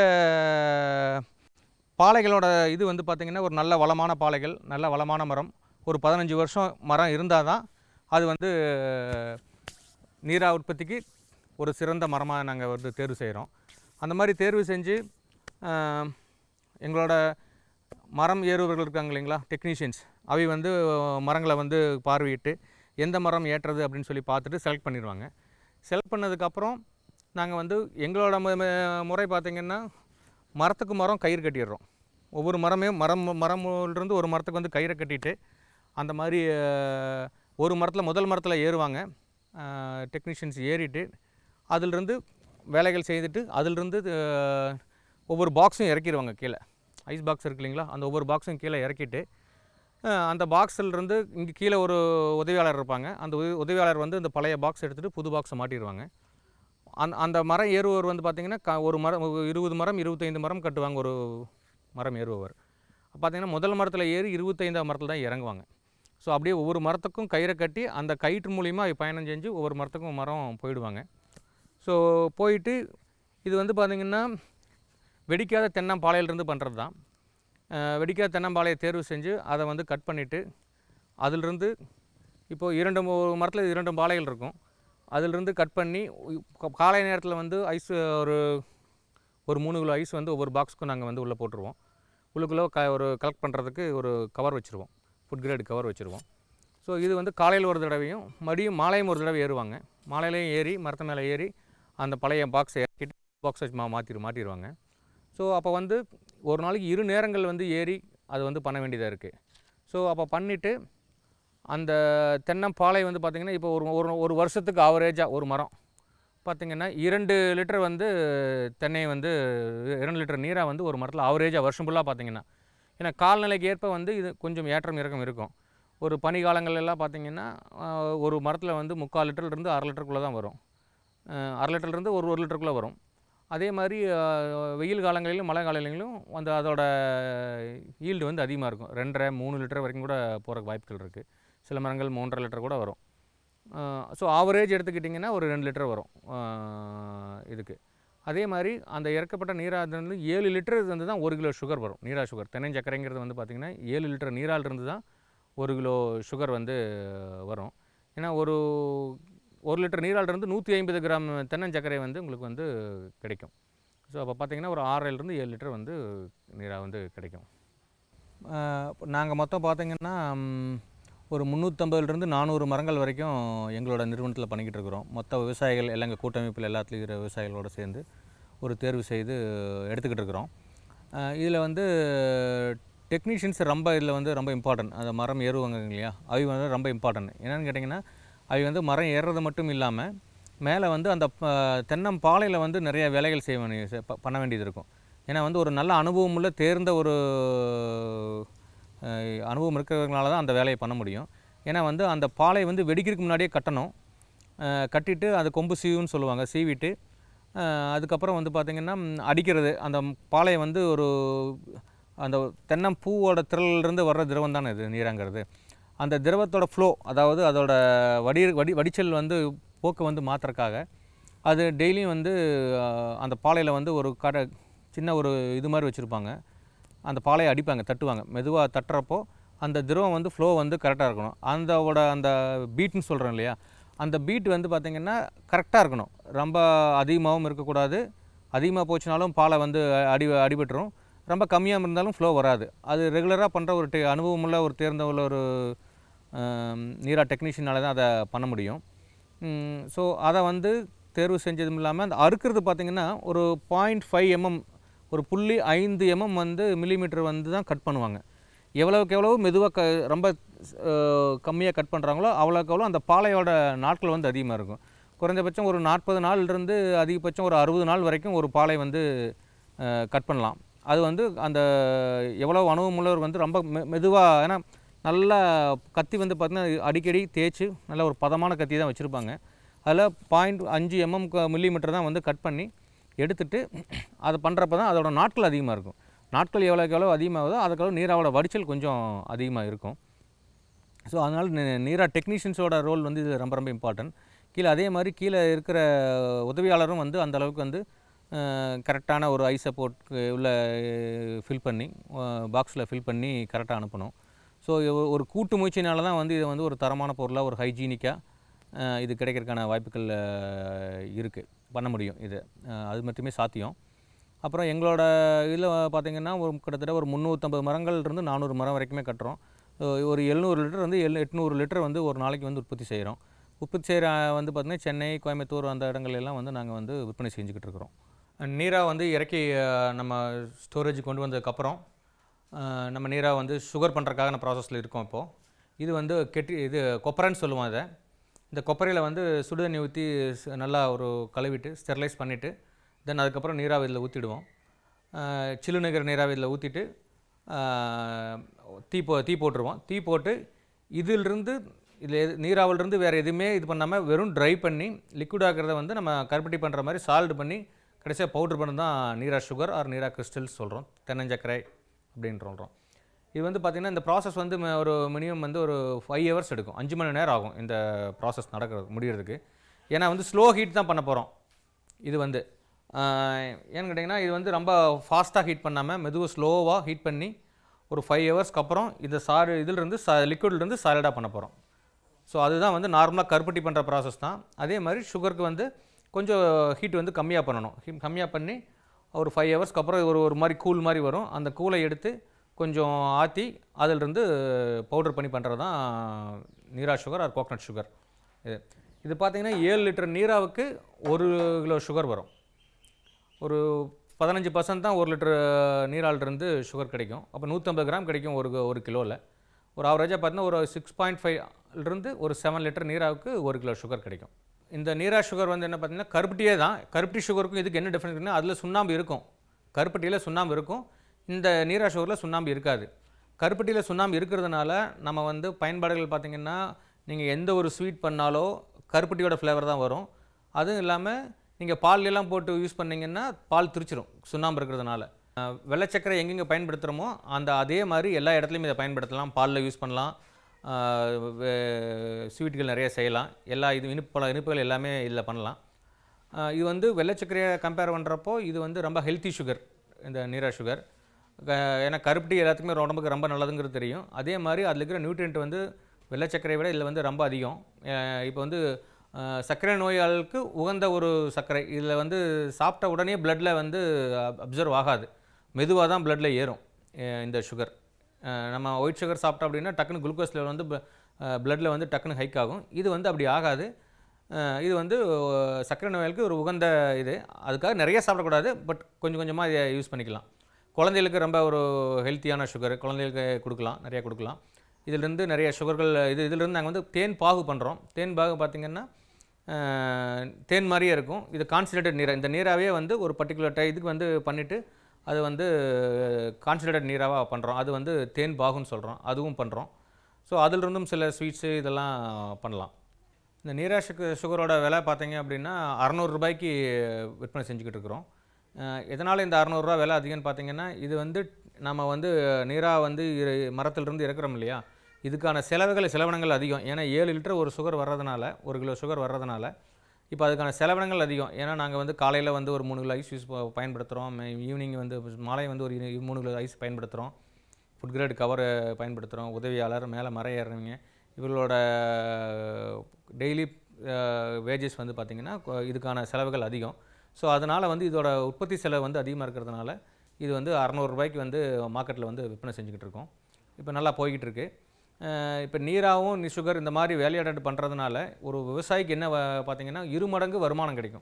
பாலைகளோட இது வந்து பார்த்திங்கன்னா ஒரு நல்ல வளமான பாலைகள் நல்ல வளமான மரம் ஒரு பதினஞ்சு வருஷம் மரம் இருந்தால் தான் அது வந்து நீரா உற்பத்திக்கு ஒரு சிறந்த மரமாக நாங்கள் வந்து தேர்வு செய்கிறோம் அந்த மாதிரி தேர்வு செஞ்சு ஆஹ், எங்களோட மரம் ஏறுபவர்கள் இருக்காங்க இல்லைங்களா டெக்னீஷியன்ஸ் அவை வந்து மரங்களை வந்து பார்வையிட்டு எந்த மரம் ஏற்றுறது அப்படின்னு சொல்லி பார்த்துட்டு செலக்ட் பண்ணிடுவாங்க செலக்ட் பண்ணதுக்கப்புறம் நாங்கள் வந்து எங்களோட மு- மு- முறை பார்த்திங்கன்னா மரத்துக்கு மரம் கயிறு கட்டிடுறோம் ஒவ்வொரு மரமே மரம் மரம்லேருந்து ஒரு மரத்துக்கு வந்து கயிறை கட்டிட்டு அந்த மாதிரி அஹ், ஒரு மரத்தில் முதல் மரத்தில் ஏறுவாங்க டெக்னீஷியன்ஸ் ஏறிட்டு அதிலிருந்து வேலைகள் செய்துட்டு அதிலிருந்து அஹ், ஒவ்வொரு பாக்ஸும் இறக்கிடுவாங்க கீழே ஐஸ் பாக்ஸ் இருக்கு இல்லைங்களா அந்த ஒவ்வொரு பாக்ஸும் கீழே இறக்கிட்டு அஹ், அந்த பாக்ஸிலிருந்து இங்கே கீழே ஒரு உதவியாளர் இருப்பாங்க அந்த உதவி- உதவியாளர் வந்து இந்த பழைய பாக்ஸ் எடுத்துகிட்டு புது பாக்ஸை மாட்டிடுவாங்க அந்த அந்த மரம் ஏறுபவர் வந்து பார்த்திங்கன்னா க ஒரு மரம் ஒரு இருபது மரம் இருபத்தைந்து மரம் கட்டுவாங்க ஒரு மரம் ஏறுபவர் பார்த்திங்கன்னா முதல் மரத்தில் ஏறி இருபத்தைந்தாம் மரத்தில் தான் இறங்குவாங்க ஸோ அப்படியே ஒவ்வொரு மரத்துக்கும் கயிறை கட்டி அந்த கயிற்று மூலிமா பயணம் செஞ்சு ஒவ்வொரு மரத்துக்கும் மரம் போயிடுவாங்க ஸோ போயிட்டு இது வந்து பார்த்திங்கன்னா வெடிக்காத தென்னம்பாளையிலிருந்து பண்ணுறது தான் அஹ் வெடிக்காத தென்னம்பாளையை தேர்வு செஞ்சு அதை வந்து கட் பண்ணிவிட்டு அதிலிருந்து இப்போது இரண்டு மு- மரத்தில் இரண்டு பாளைகள் இருக்கும் அதிலிருந்து கட் பண்ணி உ- கா- காலை நேரத்தில் வந்து ஐஸ் ஒரு ஒரு மூணு கிலோ ஐஸ் வந்து ஒவ்வொரு பாக்ஸுக்கும் நாங்கள் வந்து உள்ளே போட்டுருவோம் உள்ளுக்குள்ளே க ஒரு கலெக்ட் பண்ணுறதுக்கு ஒரு கவர் வச்சுருவோம் ஃபுட் கிரேட் கவர் வச்சுருவோம் ஸோ இது வந்து காலையில் ஒரு தடவையும் மதியம் மாலையும் ஒரு தடவை ஏறுவாங்க மாலையிலையும் ஏறி மரத்து மேலே ஏறி அந்த பழைய பாக்ஸை இறக்கிட்டு பாக்ஸை மா மாற்றி மாட்டிடுவாங்க ஸோ அப்போ வந்து ஒரு நாளைக்கு இரு நேரங்கள் வந்து ஏறி அது வந்து பண்ண வேண்டியதாக இருக்குது ஸோ அப்போ பண்ணிவிட்டு அந்த தென்னம்பாலை வந்து பார்த்திங்கன்னா இப்போ ஒரு ஒரு ஒரு வருஷத்துக்கு ஆவரேஜாக ஒரு மரம் பார்த்திங்கன்னா இரண்டு லிட்டர் வந்து தென்னையை வந்து இரண்டு லிட்டர் நீராக வந்து ஒரு மரத்தில் ஆவரேஜாக வருஷம் ஃபுல்லாக பார்த்திங்கன்னா ஏன்னா கால்நிலைக்கு ஏற்ப வந்து இது கொஞ்சம் ஏற்றம் இறக்கம் இருக்கும் ஒரு பனி காலங்கள் எல்லாம் பார்த்திங்கன்னா ஆஹ், ஒரு மரத்தில் வந்து முக்கால் லிட்டர்லேருந்து அரை லிட்டருக்குள்ளே தான் வரும் ஆஹ், அரை லிட்டர்லேருந்து ஒரு ஒரு லிட்டருக்குள்ளே வரும் அதே மாதிரி ஆஹ், வெயில் காலங்களிலும் மழை காலங்களிலும் வந்து அதோட ஈல்டு வந்து அதிகமாக இருக்கும் ரெண்டரை மூணு லிட்டர் வரைக்கும் கூட போகிறக்கு வாய்ப்புகள் இருக்குது சில மரங்கள் மூன்றரை லிட்டர் கூட வரும் ஸோ ஆவரேஜ் எடுத்துக்கிட்டிங்கன்னா ஒரு ரெண்டு லிட்டர் வரும் ஆஹ், இதுக்கு அதே மாதிரி அந்த இறக்கப்பட்ட நீராக ஏழு லிட்டர் இருந்து தான் ஒரு கிலோ சுகர் வரும் நீரா சுகர் தென்னஞ்சக்கரைங்கிறது வந்து பார்த்திங்கன்னா ஏழு லிட்டர் நீரால் இருந்து தான் ஒரு கிலோ சுகர் வந்து வரும் ஏன்னா ஒரு ஒரு லிட்டர் நீரால் இருந்து நூற்றி ஐம்பது கிராம் தென்னஞ்சக்கரை வந்து உங்களுக்கு வந்து கிடைக்கும் ஸோ அப்போ பார்த்தீங்கன்னா ஒரு ஆறிலிருந்து ஏழு லிட்டர் வந்து நீராக வந்து கிடைக்கும் நாங்கள் மொத்தம் பார்த்தீங்கன்னா ம், ஒரு முந்நூற்றம்பதுலேருந்து நானூறு மரங்கள் வரைக்கும் எங்களோட நிறுவனத்தில் பண்ணிக்கிட்டு இருக்கிறோம் மொத்த விவசாயிகள் எல்லாம் எங்கள் கூட்டமைப்பில் எல்லாத்துலேயும் இருக்கிற விவசாயிகளோடு சேர்ந்து ஒரு தேர்வு செய்து எடுத்துக்கிட்டு இருக்கிறோம் இதில் வந்து டெக்னீஷியன்ஸ் ரொம்ப இதில் வந்து ரொம்ப இம்பார்ட்டன்ட் அந்த மரம் ஏறுவாங்க இல்லையா அவை வந்து ரொம்ப இம்பார்ட்டன்ட் என்னென்னு கேட்டிங்கன்னா அவை வந்து மரம் ஏறுறது மட்டும் இல்லாமல் மேலே வந்து அந்த ப- தென்னம்பாலையில் வந்து நிறைய வேலைகள் செய்ய வேண்டிய செ- ப- பண்ண வேண்டியது இருக்கும் ஏன்னா வந்து ஒரு நல்ல அனுபவமுள்ள தேர்ந்த ஒரு அஹ், அனுபவம் இருக்கிறதுனால தான் அந்த வேலையை பண்ண முடியும் ஏன்னா வந்து அந்த பாலை வந்து வெடிக்கிறதுக்கு முன்னாடியே கட்டணும் அஹ், கட்டிட்டு அது கொம்பு சீவுன்னு சொல்லுவாங்க சீவிட்டு அஹ், அதுக்கப்புறம் வந்து பார்த்திங்கன்னா ம், அடிக்கிறது அந்த பாலையை வந்து ஒரு அந்த தென்னம்பூவோட திரளிலிருந்து வர்ற திரவம் தானே இது நீராங்கிறது அந்த திரவத்தோட ஃப்ளோ அதாவது அதோட வடி வடி வடிச்சல் வந்து போக்கை வந்து மாற்றுறக்காக அது டெய்லியும் வந்து அஹ், அந்த பாலையில் வந்து ஒரு கடை சின்ன ஒரு இது மாதிரி வச்சுருப்பாங்க அந்த பாலையை அடிப்பாங்க தட்டுவாங்க மெதுவாக தட்டுறப்போ அந்த திரவம் வந்து ஃப்ளோ வந்து கரெக்டாக இருக்கணும் அந்தோட அந்த பீட்னு சொல்கிறோம் இல்லையா அந்த பீட் வந்து பார்த்திங்கன்னா கரெக்டாக இருக்கணும் ரொம்ப அதிகமாகவும் இருக்கக்கூடாது அதிகமாக போச்சுனாலும் பாலை வந்து அடி அடிபட்டுரும் ரொம்ப கம்மியாக இருந்தாலும் ஃப்ளோ வராது அது ரெகுலராக பண்ணுற ஒரு டெ அனுபவமுள்ள ஒரு தேர்ந்த உள்ள ஒரு ஆம், நீரா டெக்னீஷியனால தான் அதை பண்ண முடியும் ஸோ அதை வந்து தேர்வு செஞ்சதும் இல்லாமல் அந்த அறுக்கிறது பார்த்திங்கன்னா ஒரு பாயிண்ட் ஃபைவ் எம்எம் ஒரு புள்ளி ஐந்து எம்எம் வந்து மில்லிமீட்டர் வந்து தான் கட் பண்ணுவாங்க எவ்வளவுக்கு எவ்வளவு மெதுவாக க ரொம்ப கம்மியாக கட் பண்ணுறாங்களோ அவ்வளோக்கு அவ்வளோ அந்த பாலையோட நாட்கள் வந்து அதிகமாக இருக்கும் குறைந்தபட்சம் ஒரு நாற்பது நாள்லேருந்து அதிகபட்சம் ஒரு அறுபது நாள் வரைக்கும் ஒரு பாலை வந்து கட் பண்ணலாம் அது வந்து அந்த எவ்வளோ அனுபவம் உள்ளவர் வந்து ரொம்ப மெ மெதுவாக ஏன்னா நல்லா கத்தி வந்து பார்த்திங்கன்னா அடிக்கடி தேய்ச்சி நல்ல ஒரு பதமான கத்தி தான் வச்சுருப்பாங்க அதில் பாயிண்ட் அஞ்சு எம்எம் மில்லிமீட்டர் தான் வந்து கட் பண்ணி எடுத்துட்டு அதை பண்ணுறப்ப தான் அதோட நாட்கள் அதிகமாக இருக்கும் நாட்கள் எவ்வளோக்கு எவ்வளோ அதிகமாகுதோ அதுக்கு நீராவோட வடிச்சல் கொஞ்சம் அதிகமாக இருக்கும் ஸோ அதனால் நி- நீரா டெக்னீஷியன்ஸோட ரோல் வந்து இது ரொம்ப ரொம்ப இம்பார்ட்டன்ட் கீழே அதே மாதிரி கீழே இருக்கிற உதவியாளரும் வந்து அந்த அளவுக்கு வந்து கரெக்டான ஒரு ஐ சப்போர்ட் உள்ள ஃபில் பண்ணி பாக்ஸில் ஃபில் பண்ணி கரெக்டாக அனுப்பணும் ஸோ ஒரு கூட்டு முயற்சினால தான் வந்து இது வந்து ஒரு தரமான பொருளாக ஒரு ஹைஜீனிக்காக இது கிடைக்கிறதுக்கான வாய்ப்புகள் இருக்குது பண்ண முடியும் இது அஹ், அது மட்டுமே சாத்தியம் அப்புறம் எங்களோட இதில் பார்த்தீங்கன்னா ஒரு கிட்டத்தட்ட ஒரு முந்நூற்றம்பது மரங்கள் இருந்து நானூறு மரம் வரைக்குமே கட்டுறோம் அஹ் ஒரு எழுநூறு லிட்டர் வந்து எழு எட்நூறு லிட்டர் வந்து ஒரு நாளைக்கு வந்து உற்பத்தி செய்கிறோம் உற்பத்தி செய்கிற வந்து பார்த்திங்கன்னா சென்னை கோயம்புத்தூர் அந்த இடங்கள் எல்லாம் வந்து நாங்கள் வந்து விற்பனை செஞ்சுக்கிட்டு இருக்கிறோம் நீராக வந்து இறக்கி அஹ், நம்ம ஸ்டோரேஜ் கொண்டு வந்ததுக்கப்புறம் அஹ், நம்ம நீராக வந்து சுகர் பண்ணுறக்கான ப்ராசஸில் இருக்கோம் இப்போது இது வந்து கெட்டி இது கொப்பரைன்னு சொல்லுவோம் அதை இந்த கொப்பரையில் வந்து சுடுதண்ணி ஊற்றி நல்லா ஒரு கழுவிட்டு ஸ்டெர்லைஸ் பண்ணிவிட்டு தென் அதுக்கப்புறம் நீராவி இதில் ஊற்றிடுவோம் சில்லு நிகர நீராவி இதில் ஊற்றிட்டு தீ போ தீ போட்டுருவோம் தீ போட்டு இதிலிருந்து இதில் எது நீராவிலிருந்து வேறு எதுவுமே இது பண்ணாமல் வெறும் ட்ரை பண்ணி லிக்விட் ஆக்கிறத வந்து நம்ம கருப்பட்டி பண்ணுற மாதிரி சால்ட் பண்ணி கடைசியாக பவுடர் பண்ணி தான் நீரா சுகர் ஆர் நீரா கிறிஸ்டல்ஸ் சொல்கிறோம் தென்னஞ்சக்கரை அப்படின்னு சொல்கிறோம் இது வந்து பார்த்திங்கன்னா இந்த ப்ராசஸ் வந்து ம- ஒரு மினிமம் வந்து ஒரு ஃபைவ் ஹவர்ஸ் எடுக்கும் அஞ்சு மணி நேரம் ஆகும் இந்த ப்ராசஸ் நடக்கிறது முடியறதுக்கு ஏன்னா வந்து ஸ்லோ ஹீட் தான் பண்ண போகிறோம் இது வந்து ஆஹ், ஏன்னு கேட்டிங்கன்னா இது வந்து ரொம்ப ஃபாஸ்ட்டாக ஹீட் பண்ணாமல் மெதுவாக ஸ்லோவாக ஹீட் பண்ணி ஒரு ஃபைவ் ஹவர்ஸ்க்கு அப்புறம் இந்த சாறு இதிலிருந்து ச லிக்விட்லேருந்து சாலிடாக பண்ண போகிறோம் ஸோ அதுதான் வந்து நார்மலாக கருப்பட்டி பண்ணுற ப்ராசஸ் தான் அதே மாதிரி சுகருக்கு வந்து கொஞ்சம் ஹீட் வந்து கம்மியாக பண்ணணும் ஹீட் கம்மியாக பண்ணி ஒரு ஃபைவ் ஹவர்ஸ்க்கு அப்புறம் ஒரு ஒரு மாதிரி கூல் மாதிரி வரும் அந்த கூலை எடுத்து கொஞ்சம் ஆற்றி அதிலிருந்து பவுடர் பண்ணி பண்ணுறது தான் நீரா சுகர் ஆர் கோகனட் சுகர் இது இது பார்த்தீங்கன்னா ஏழு லிட்டர் நீராவுக்கு ஒரு கிலோ சுகர் வரும் ஒரு பதினஞ்சு பர்சன்ட் தான் ஒரு லிட்டர் நீராலிருந்து சுகர் கிடைக்கும் அப்போ நூற்றம்பது கிராம் கிடைக்கும் ஒரு ஒரு கிலோவில் ஒரு ஆவரேஜாக பார்த்தீங்கன்னா ஒரு சிக்ஸ் பாயிண்ட் ஃபைவ்லேருந்து ஒரு செவன் லிட்டர் நீராவுக்கு ஒரு கிலோ சுகர் கிடைக்கும் இந்த நீரா சுகர் வந்து என்ன பார்த்தீங்கன்னா கருப்பட்டியே தான் கருப்பட்டி சுகருக்கும் இதுக்கு என்ன டிஃப்ரென்ஸ்னா அதில் சுண்ணாம்பு இருக்கும் கருப்பட்டியில் சுண்ணாம்பு இருக்கும் இந்த நீரா சுகரில் சுண்ணாம்பு இருக்காது கருப்பட்டியில் சுண்ணாம்பு இருக்கிறதுனால நம்ம வந்து பயன்பாடுகள் பார்த்திங்கன்னா நீங்கள் எந்த ஒரு ஸ்வீட் பண்ணாலோ கருப்பட்டியோட ஃப்ளேவர் தான் வரும் அதுவும் இல்லாமல் நீங்கள் பால் எல்லாம் போட்டு யூஸ் பண்ணீங்கன்னா பால் திரிச்சிரும் சுண்ணாம்பு இருக்கிறதுனால அஹ், வெள்ளை சர்க்கரை எங்கெங்கே பயன்படுத்துகிறோமோ அந்த அதே மாதிரி எல்லா இடத்துலையும் இதை பயன்படுத்தலாம் பாலில் யூஸ் பண்ணலாம் அஹ், வே- ஸ்வீட்டுகள் நிறைய செய்யலாம் எல்லா இது இனிப்பு பல இனிப்புகள் எல்லாமே இதில் பண்ணலாம் அஹ், இது வந்து வெள்ளை சர்க்கரையை கம்பேர் பண்ணுறப்போ இது வந்து ரொம்ப ஹெல்த்தி சுகர் இந்த நீரா சுகர் ஏன்னா கருப்பட்டி எல்லாத்துக்குமே உடம்புக்கு ரொம்ப நல்லதுங்கிறது தெரியும் அதே மாதிரி அதில் இருக்கிற நியூட்ரியன்ட் வந்து வெள்ளை சர்க்கரையை விட இதில் வந்து ரொம்ப அதிகம் இப்போ வந்து அஹ், சர்க்கரை நோயாளர்களுக்கு உகந்த ஒரு சர்க்கரை இதில் வந்து சாப்பிட்ட உடனே பிளட்டில் வந்து அப்சர்வ் ஆகாது மெதுவாக தான் பிளட்டில் ஏறும் அஹ், இந்த சுகர் நம்ம ஒயிட் சுகர் சாப்பிட்டோம் அப்படின்னா டக்குன்னு குளுக்கோஸ் லெவல் வந்து பிளட்டில் வந்து டக்குன்னு ஹைக் ஆகும் இது வந்து அப்படி ஆகாது அஹ், இது வந்து அஹ், சர்க்கரை நோயாளிக்கு ஒரு உகந்த இது அதுக்காக நிறைய சாப்பிடக்கூடாது பட் கொஞ்சம் கொஞ்சமாக இதை யூஸ் பண்ணிக்கலாம் குழந்தைகளுக்கு ரொம்ப ஒரு ஹெல்த்தியான சுகர் குழந்தைகளுக்கு கொடுக்கலாம் நிறையா கொடுக்கலாம் இதிலிருந்து நிறைய சுகர்கள் இது இதிலிருந்து நாங்கள் வந்து தேன் பாகு பண்ணுறோம் தேன் பாகு பார்த்திங்கன்னா அஹ், தேன் மாதிரியே இருக்கும் இது கான்சன்ட்ரேட்டட் நீரை இந்த நீராவே வந்து ஒரு பர்டிகுலர் டை இதுக்கு வந்து பண்ணிவிட்டு அது வந்து கான்சன்ட்ரேட்டட் நீராவாக பண்ணுறோம் அது வந்து தேன் பாகுன்னு சொல்கிறோம் அதுவும் பண்ணுறோம் ஸோ அதிலிருந்தும் சில ஸ்வீட்ஸு இதெல்லாம் பண்ணலாம் இந்த நீரா சுக சுகரோட விலை பார்த்தீங்க அப்படின்னா அறநூறுரூபாய்க்கு விற்பனை செஞ்சுக்கிட்டு இருக்கிறோம் அஹ் எதனால் இந்த அறநூறுரூவா விலை அதிகம்னு பார்த்தீங்கன்னா இது வந்து நம்ம வந்து நீரா வந்து இரு- மரத்திலிருந்து இறக்குறோம் இல்லையா இதுக்கான செலவுகள் செலவினங்கள் அதிகம் ஏன்னா ஏழு லிட்டர் ஒரு சுகர் வர்றதுனால ஒரு கிலோ சுகர் வர்றதுனால இப்போ அதுக்கான செலவினங்கள் அதிகம் ஏன்னா நாங்கள் வந்து காலையில் வந்து ஒரு மூணு கிலோ ஐஸ் யூஸ் ப- பயன்படுத்துகிறோம் ஈவினிங் வந்து மாலை வந்து ஒரு இரு- மூணு கிலோ ஐஸ் பயன்படுத்துகிறோம் ஃபுட் கிரேட் கவர் பயன்படுத்துகிறோம் உதவியாளர் மேலே மர ஏறுறவங்க இவர்களோட டெய்லி வேஜஸ் வந்து பார்த்திங்கன்னா கொ- இதுக்கான செலவுகள் அதிகம் ஸோ அதனால் வந்து இதோட உற்பத்தி செலவு வந்து அதிகமாக இருக்கிறதுனால இது வந்து அறநூறுபாய்க்கு வந்து மார்க்கெட்டில் வந்து விற்பனை செஞ்சுக்கிட்டு இருக்கோம் இப்போ நல்லா போய்கிட்டு இருக்கு அஹ் இப்போ நீராவும் நீ சுகர் இந்த மாதிரி வேலையாடு பண்ணுறதுனால ஒரு விவசாயிக்கு என்ன வ- பார்த்தீங்கன்னா இரு மடங்கு வருமானம் கிடைக்கும்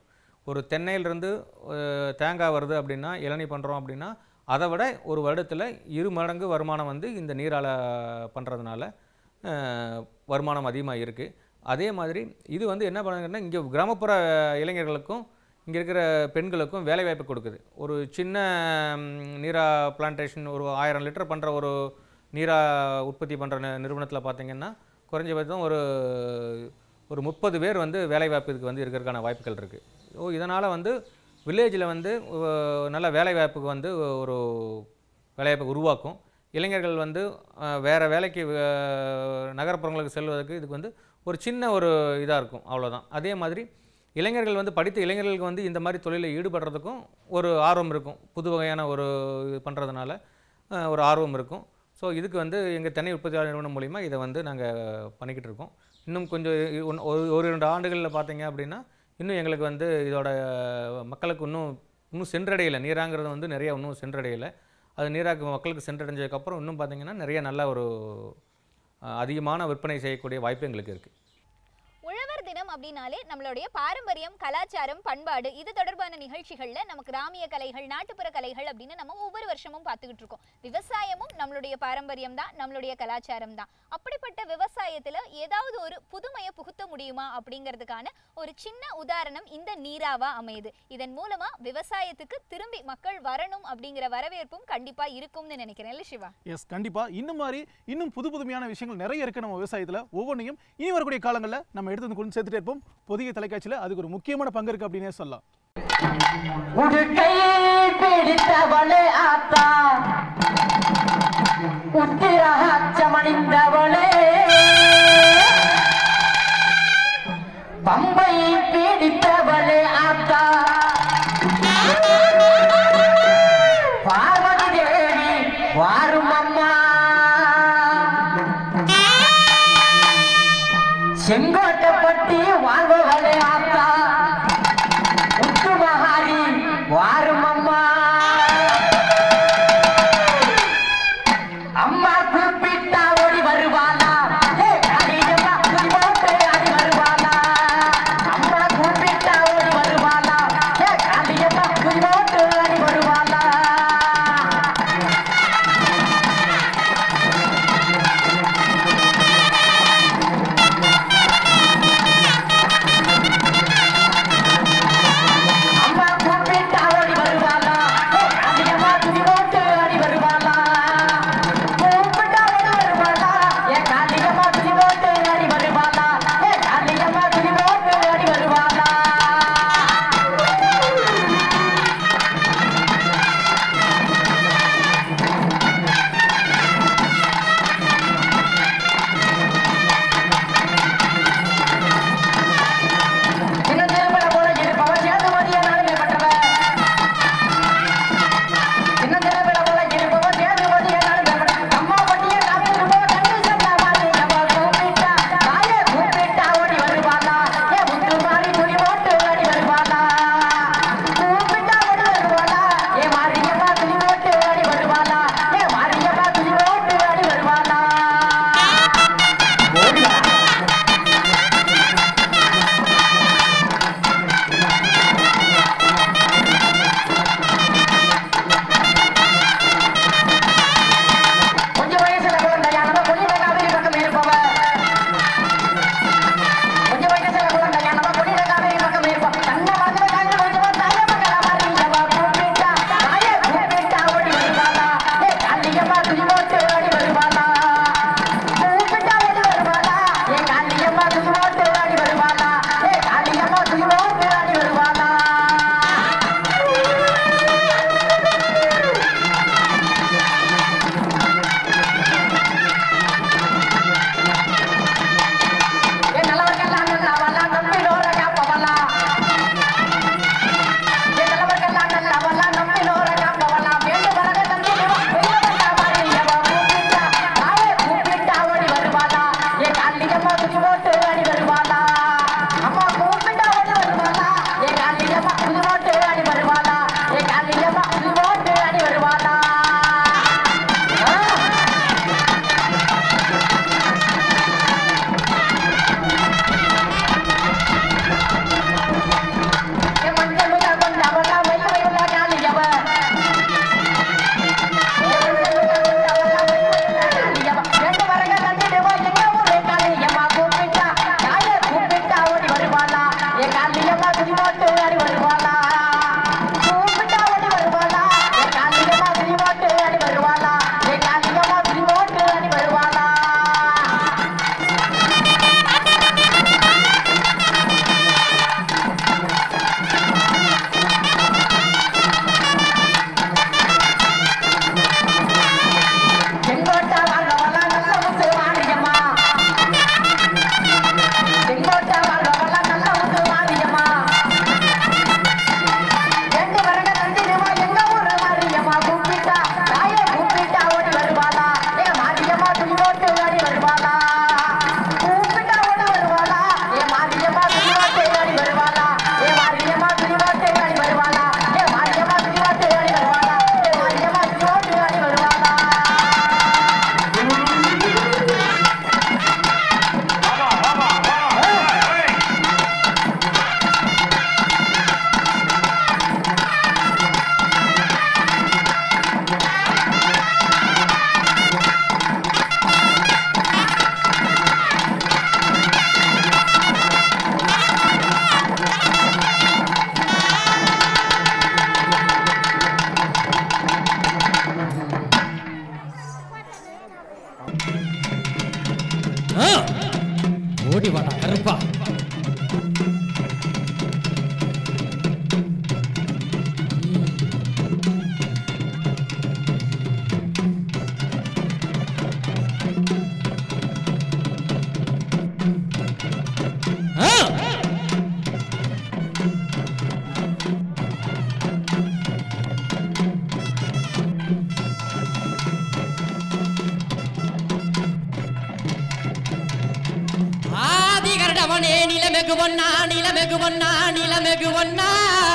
ஒரு தென்னையிலிருந்து அஹ், தேங்காய் வருது அப்படின்னா இளநீ பண்ணுறோம் அப்படின்னா அதை விட ஒரு வருடத்தில் இரு மடங்கு வருமானம் வந்து இந்த நீரால் பண்ணுறதுனால வருமானம் அதிகமாக இருக்குது அதே மாதிரி இது வந்து என்ன பண்ணுங்கன்னா இங்கே கிராமப்புற இளைஞர்களுக்கும் இங்கே இருக்கிற பெண்களுக்கும் வேலைவாய்ப்பு கொடுக்குது ஒரு சின்ன ம், நீரா பிளான்டேஷன் ஒரு ஆயிரம் லிட்டர் பண்ணுற ஒரு நீரா உற்பத்தி பண்ணுற நிறுவனத்தில் பார்த்தீங்கன்னா குறைஞ்சபட்சம் ஒரு ஒரு முப்பது பேர் வந்து வேலைவாய்ப்பு இதுக்கு வந்து இருக்கிறதுக்கான வாய்ப்புகள் இருக்குது ஸோ இதனால் வந்து வில்லேஜில் வந்து அஹ், நல்ல வேலைவாய்ப்புக்கு வந்து ஒரு வேலைவாய்ப்பை உருவாக்கும் இளைஞர்கள் வந்து அஹ், வேறு வேலைக்கு அஹ், நகர்ப்புறங்களுக்கு செல்வதற்கு இதுக்கு வந்து ஒரு சின்ன ஒரு இதாக இருக்கும் அவ்வளோதான் அதே மாதிரி இளைஞர்கள் வந்து படித்த இளைஞர்களுக்கு வந்து இந்த மாதிரி தொழிலில் ஈடுபடுறதுக்கும் ஒரு ஆர்வம் இருக்கும் புது வகையான ஒரு இது பண்ணுறதுனால ஒரு ஆர்வம் இருக்கும் ஸோ இதுக்கு வந்து எங்கள் தென்னை உற்பத்தியாளர் நிறுவனம் மூலிமா இதை வந்து நாங்கள் பண்ணிக்கிட்டு இருக்கோம் இன்னும் கொஞ்சம் இ- ஒன்- ஒரு ஒரு ரெண்டு ஆண்டுகளில் பார்த்தீங்க அப்படின்னா இன்னும் எங்களுக்கு வந்து இதோட மக்களுக்கு இன்னும் இன்னும் சென்றடையலை நீராங்கிறது வந்து நிறைய இன்னும் சென்றடையலை அது நீராக்கு மக்களுக்கு சென்றடைஞ்சதுக்கப்புறம் இன்னும் பார்த்தீங்கன்னா நிறைய நல்ல ஒரு அஹ், அதிகமான விற்பனை செய்யக்கூடிய வாய்ப்பு எங்களுக்கு இருக்குது உழவர் தினம் அப்படின்னாலே நம்மளுடைய பாரம்பரியம் கலாச்சாரம் பண்பாடு இது தொடர்பான நிகழ்ச்சிகள்ல நம்ம கிராமிய கலைகள் நாட்டுப்புற கலைகள் அப்படின்னு நம்ம ஒவ்வொரு வருஷமும் பார்த்துக்கிட்டு இருக்கோம் விவசாயமும் நம்மளுடைய பாரம்பரியம் தான் நம்மளுடைய கலாச்சாரம் தான் அப்படிப்பட்ட விவசாயத்துல ஏதாவது ஒரு புதுமையை புகுத்த முடியுமா அப்படிங்கிறதுக்கான ஒரு சின்ன உதாரணம் இந்த நீராவா அமையுது இதன் மூலமா விவசாயத்துக்கு திரும்பி மக்கள் வரணும் அப்படிங்கிற வரவேற்பும் கண்டிப்பா இருக்கும்னு நினைக்கிறேன் இல்ல சிவா எஸ் கண்டிப்பா இன்னும் மாதிரி இன்னும் புது புதுமையான விஷயங்கள் நிறைய இருக்கு நம்ம விவசாயத்துல ஒவ்வொன்றையும் இனி வரக்கூடிய காலங்களில் நம்ம எடுத்து வந்து கொண்டு சேர்த்துட்டே இருப்போம் புதிய தொலைக்காட்சியில் அதுக்கு ஒரு முக்கியமான பங்கு இருக்கு அப்படின்னே சொல்லலாம் உடுக்கை பிடித்தவளே ஆத்தா உத்திரச்சமணிந்தவளே பம்பை பிடித்தவளே ஆத்தா பார்வதி தேவி வாரும் அம்மா செங்கோட்டைப்பட்டி வாழ்பவளே ஆத்தா முத்து மகாரி வாரும் அம்மா அம்மா கூப்பிட்டா ஓடி வருவாளா ஏ, காளியம்மா குடிமோட்டு ஆடி வருவாளா அம்மா கூப்பிட்டா ஓடி வருவாளா ஏ, காளியம்மா குடிமோட்டு ஆதிகரடவனே நிலமெகு பொன்னா நிலமெகு பொன்னா நிலமெகு பொன்னா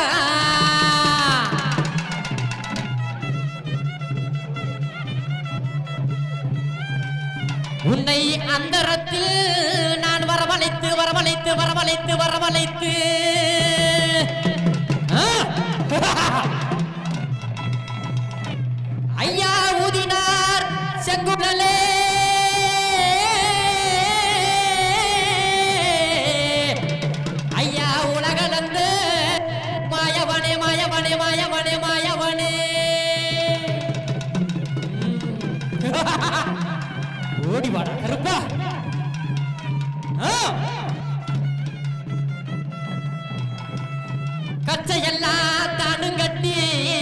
உன்னை அந்தரத்தில் நான் வரவழைத்து வரவழைத்து வரவழைத்து வரவழைத்து ஆ! ஐயா ஊதினார் செங்குடலே ஐயா உலகளந்து மாயவனே மாயவனே மாயவனே மாயவனே ஓடி வாடா கருப்பா ஆ! கச்சையெல்லாம் தானும் கட்டி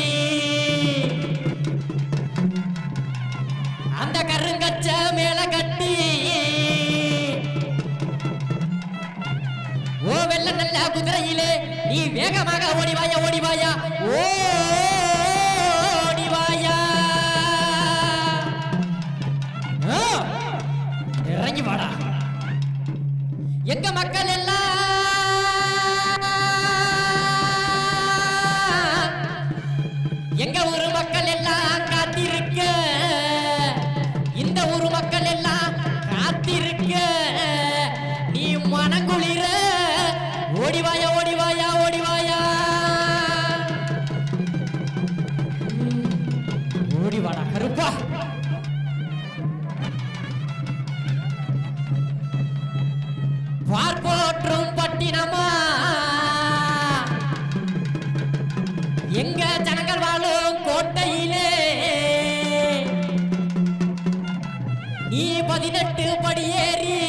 அந்த கருங்கச்ச மேல கட்டி ஓ வெள்ள நல்ல குதிரையிலே நீ வேகமாக ஓடிவாயா ஓடிவாயா ஓடிவாயா ஆ! இறங்கி வாடா எங்க மக்கள் எல்லாம் எங்க ஊரு மக்கள் எல்லாம் காத்திருக்க இந்த ஊரு மக்கள் எல்லாம் காத்திருக்க நீ மனங்குளிர ஓடிவாயா ஓடிவாயா ஓடிவாயா ம், ஓடிவாடா கருப்பா பார்ப்போற்றும் பட்டினமா எங்க ஜனங்கள் வாழும் கோட்டையிலே நீ பதினெட்டு படியேறி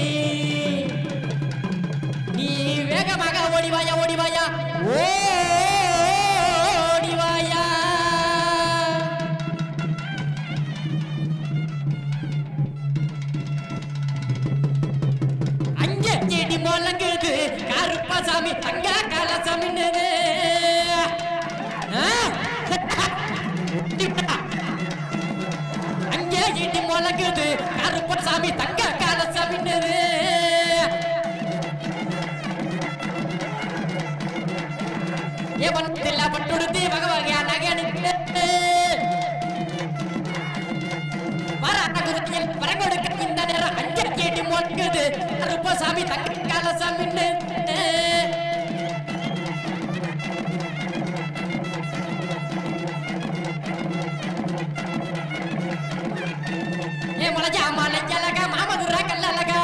நீ வேகமாக ஓடிவாயா ஓடிவாயா ஓடிவாயா அங்கே செடி முழங்குது கருப்பசாமி அங்க கலசமின்னு அங்கே இடி முழங்குது கருப்பசாமி தங்க கலசமின்னு ஏவனத்தில் பட்டுடுத்து வகை வகையா நகை பராகுருத்தியில் பரங்கொடுக்க இந்த நேரம் அஞ்சு கேட்டி முழங்குது கருப்பசாமி தங்க கலசமின்னு ஏ மலையா மலையழகா மாமதுரா கல்லழகா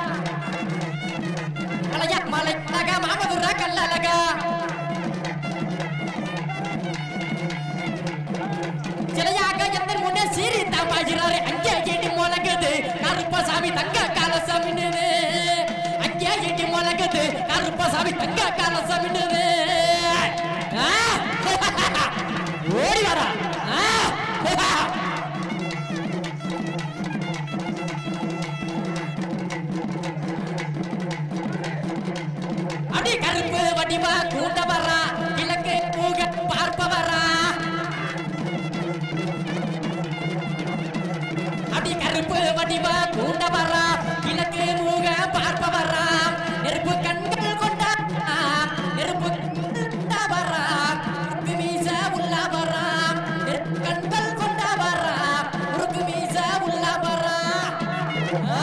மலையா மலையழகா மாமதுரா கல்லழகா சிலையாக எந்த முன்னே சீரி தாமாகிறாரு அங்கே ஏடி முழங்குது கருப்பசாமி தங்க காலசாமின்னு அங்கே ஏடி முழங்குது கருப்பசாமி தங்க காலசாமின்னு ஆ! ஓடி வரா ஆ! அடி கருப்பு வடிவா கூட்ட வரா இலக்கு பூக பார்ப்ப வரா அடி கருப்பு வடிவா கூட்ட வரா இலக்கு மூக பார்ப்ப வரா நெருப்பு கண்கள் கொண்டா நெருப்பு கொண்டா வரா உருக்கு மீச உள்ள வரா நெருப்பு கண்கள் கொண்டா வரா உருக்கு மீச உள்ள வரா ஆ!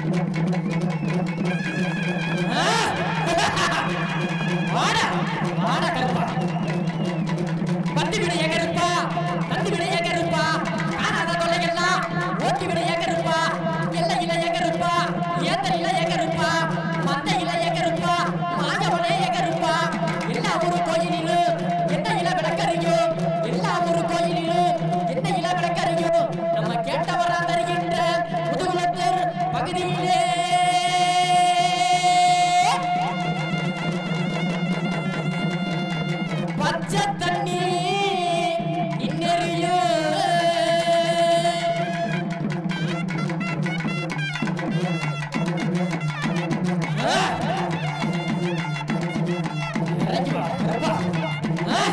வாடா வாடா கருப்பா பத்து விட ஏகருப்பா பத்து விட ஏகருப்பா காணாத தொல்லையெல்லாம் ஓட்டி விட ஏகருப்பா எல்லை இல ஏகருப்பா ஏத்த இல ஏகருப்பா மந்த இல ஏகருப்பா மாயவனே ஏகருப்பா எல்லா ஊரு கோயிலிலும் என்ன இல விளக்கறியோ எல்லா ஊரு கோயிலிலும் என்ன இல விளக்கறியோ நம்ம கேட்டவரா தருகின்ற முதுகுலத்தர் பகுதியிலே பச்சை தண்ணி இன்னெறியோ இறங்கி வா, கருப்பா. ஆ?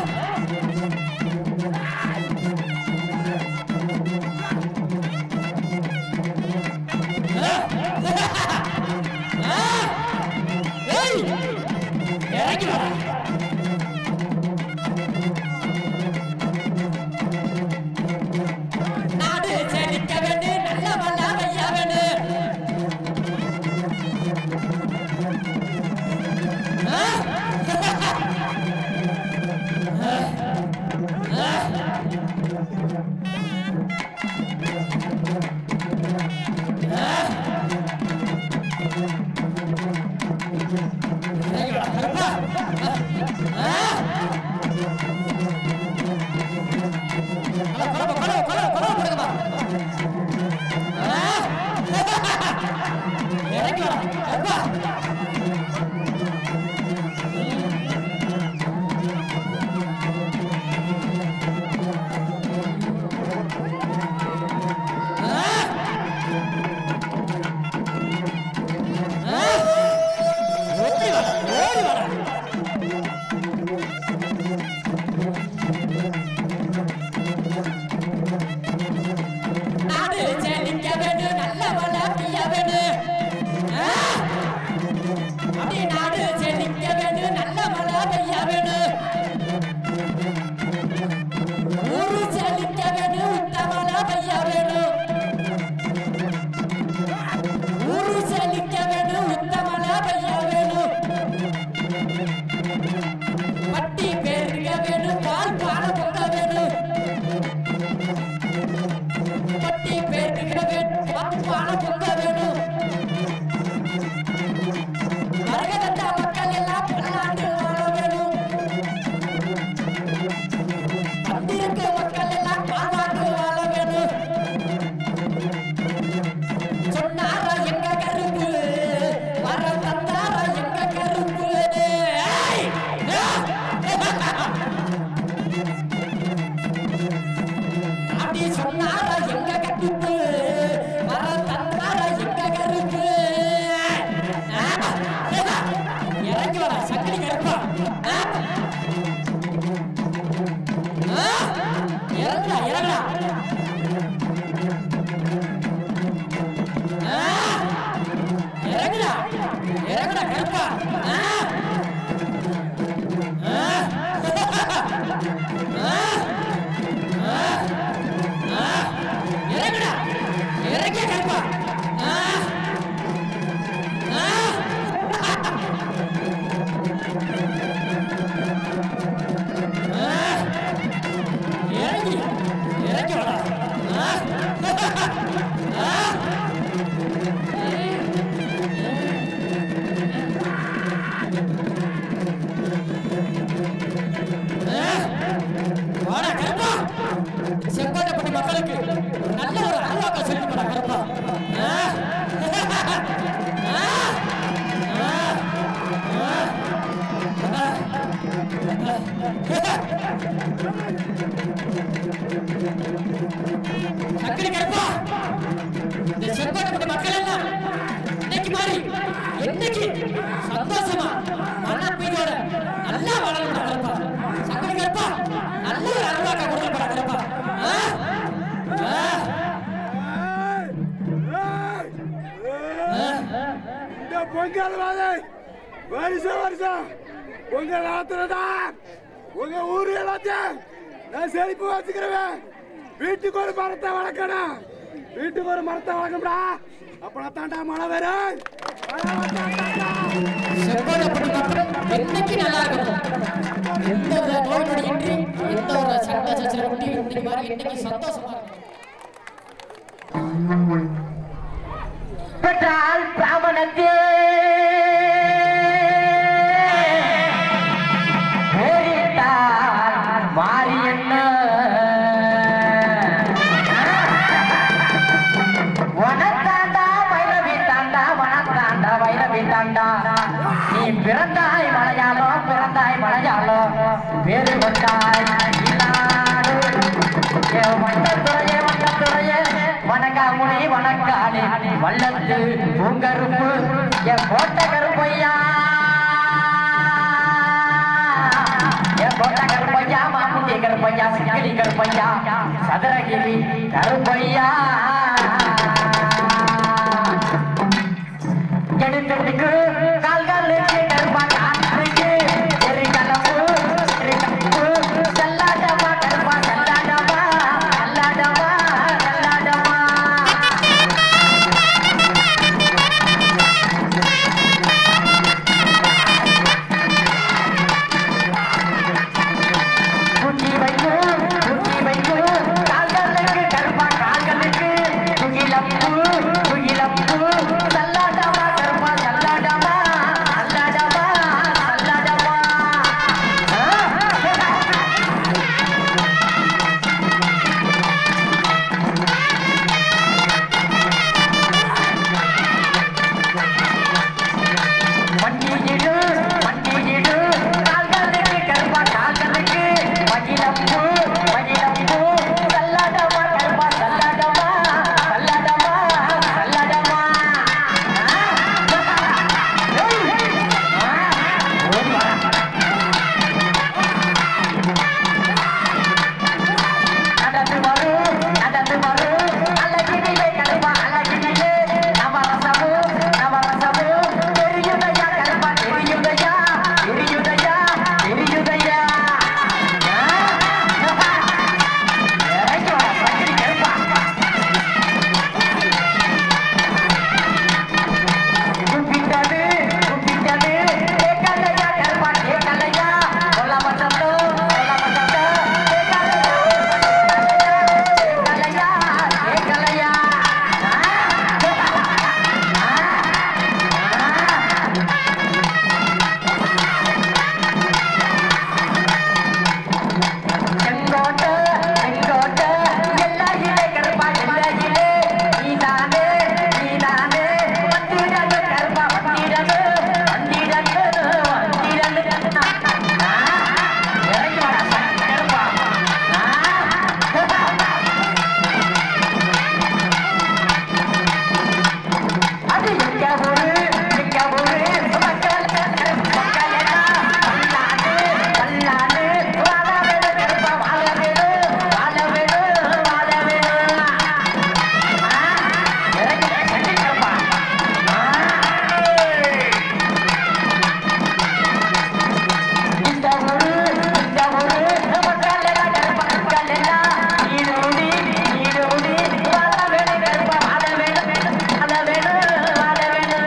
ஆ? ஏய், இறங்கி வா நாடு செழிக்க வேண்டு நல்ல மழை பெய்ய வேண்டு ஆ? ஆ? ஆ? இறங்கி வாடா, கருப்பா. ஆ? கொலவு, கொலவு, கொலவு, கொலவு போடுங்கம்மா. ஆ? இறங்கி வாடா, கருப்பா. ஆ? ஓடி வாடா, ஓடி வாடா. நாடு செழிக்க வேண்டும் நல்ல மழை பெய்ய வேண்டும் ஆ? அப்படி நாடு செழிக்க வேண்டும் நல்ல மழை பெய்ய வேண்டும் ஊரு செழிக்க வேண்டும் உத்த மழை பெய்ய வேண்டும் ஊரு செழிக்க வேண்டும் உத்த மழை பெய்ய வேண்டும் பட்டி பெருக வேண்டும் பால் பால பொங்க வேண்டும் பட்டி பெருக வேண்டும் பால் பால பொங்க வேண்டும் மரகதத்த மக்கள் எல்லாம் பல்லாண்டு வாழ வேண்டும் பத்திருக்கு மக்கள் எல்லாம் பால்வாண்டு வாழ வேண்டும் சொன்னாரா எங்க கருப்பு வர தந்தாரா எங்க கருப்பு ஏய்! அப்படி சொன்னாரா எங்க கருப்பு வர தந்தாரா எங்க கருப்பு ஆ? இறங்கி வரா சக்கடி கருப்பா ஆ? ஆ? இறங்குடா இறங்குடா ஆ? இறங்குடா இறங்குடா கருப்பா ஆ? ஆ? ஆ? ஆ? ஆ? இறங்குடா இறங்கிய கருப்பா ஆ? ஆ? ஆ? இறங்கி இறங்கி வாடா ஆ? ஆ? வாடா கருப்பா செங்கோட்டைப்பட்டி மக்களுக்கு ஒரு நல்ல ஒரு அருவாக்க சொல்லி போடா கருப்பா ஆ? ஆ? ஆ? ஆ? சக்கரை கருப்பா இந்த செங்கோட்டைப்பட்டி மக்கள் எல்லாம் இன்னைக்கு மாதிரி என்னைக்கு சந்தோஷமா மனப்பையோட நல்லா வளரணும் கருப்பா சக்கரை கருப்பா நல்ல ஒரு அருவாக்கா கொடுக்கப்பட கருப்பா ஆ? ஆ? இந்த பொங்கல் வாழை வருஷம் வருஷம் பொங்கல் நடத்துறதா உங்க ஊரு எல்லாத்தையும் நான் செழிப்பு வச்சுக்கிறவன் வீட்டுக்கு ஒரு மரத்தை வளர்க்கணும் வீட்டுக்கு ஒரு மரத்தை வளர்க்கணும்டா அப்புறம் தாண்டா மழை வரும் செங்கோலப்பட்டி மக்கள் என்னைக்கு நல்லா இருக்கணும் எந்த ஒரு நோய் நொடியின்றி எந்த ஒரு சண்டை சச்சரவு இன்னைக்கு மாதிரி இன்னைக்கு சந்தோஷமா இருக்கணும் பெற்றால் பிராமணத்தே பேரிட்டால் மாறி என்ன வனத்தாண்டா வைரவி தாண்டா வனத்தாண்டா வைரவி தாண்டா நீ பிறந்தாய் மலையாளோ பிறந்தாய் மலையாளோ பேரு வந்தாய் இல்லாடு என் வட்டத்துறையே வட்டத்துறையே வணங்காமுனி வணங்காளி வள்ளத்து பூங்கருப்பு என் கோட்டை கருப்பையா என் கோட்டை கருப்பையா மாமுட்டி கருப்பையா சிக்கடி கருப்பையா சதுரகிரி கருப்பையா எடுத்துக்கு கால்களுக்கு கருப்பா காற்றுக்கு எரிகலப்பு எரிகலப்பு சல்லாடமா கருப்பா சல்லாடமா சல்லாடமா சல்லாடமா குட்டி வைக்கு குட்டி வைக்கு கால்களுக்கு கருப்பா கால்களுக்கு துகிலப்பு துகிலப்பு சல்லாடமா கருப்பா சல்லாடமா சல்லாடமா சல்லாடமா மண்டியிடு மண்டியிடு கால்களுக்கு கருப்பா கால்களுக்கு மகிழப்பு மகிழப்பு சல்லாடமா கருப்பா சல்லாடமா சல்லாடமா சல்லாடமா நடந்து வரு நடந்து வரு அழகினிலே கருப்பா அழகினிலே நவரசமு நவரசமு தெரியுதையா கருப்பா தெரியுதையா தெரியுதையா தெரியுதையா இறங்கி வர பக்கிரி கருப்பா கும்பிட்டது கும்பிட்டது கேட்கலையா கருப்பா கேட்கலையா சொல்ல வந்தோ சொல்ல வந்தோ கேட்கலையா கேட்கலையா செங்கோட்டை செங்கோட்டை எல்லாயிலே கருப்பா எல்லாயிலே நீதானே நீதானே வந்திடனு கருப்பா வந்திடனு வந்திடனு வந்திடனு இறங்கி வாடா கருப்பா அது எங்க ஊரு எங்க ஊரு மக்கள் மக்கள் எல்லாம் பல்லாண்டு பல்லாண்டு வாழ வேணும் கருப்பா வாழ வேணும் வாழ வேணும் வாழ வேணும் இறங்கி இறங்கி கருப்பா இந்த ஊரு இந்த ஊரு மக்கள் எல்லாம் கருப்பா மக்கள் எல்லாம் நீரோடி நீரோடி வாழ வேணும் கருப்பா வாழ வேணும் வாழ வேணும் வாழ வேணும்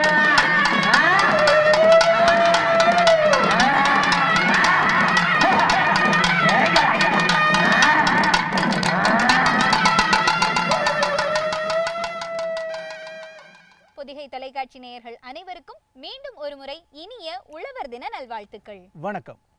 பொதிகை தொலைக்காட்சி நேயர்கள் அனைவருக்கும் மீண்டும் ஒரு முறை இனிய உழவர் தின நல்வாழ்த்துக்கள் வணக்கம்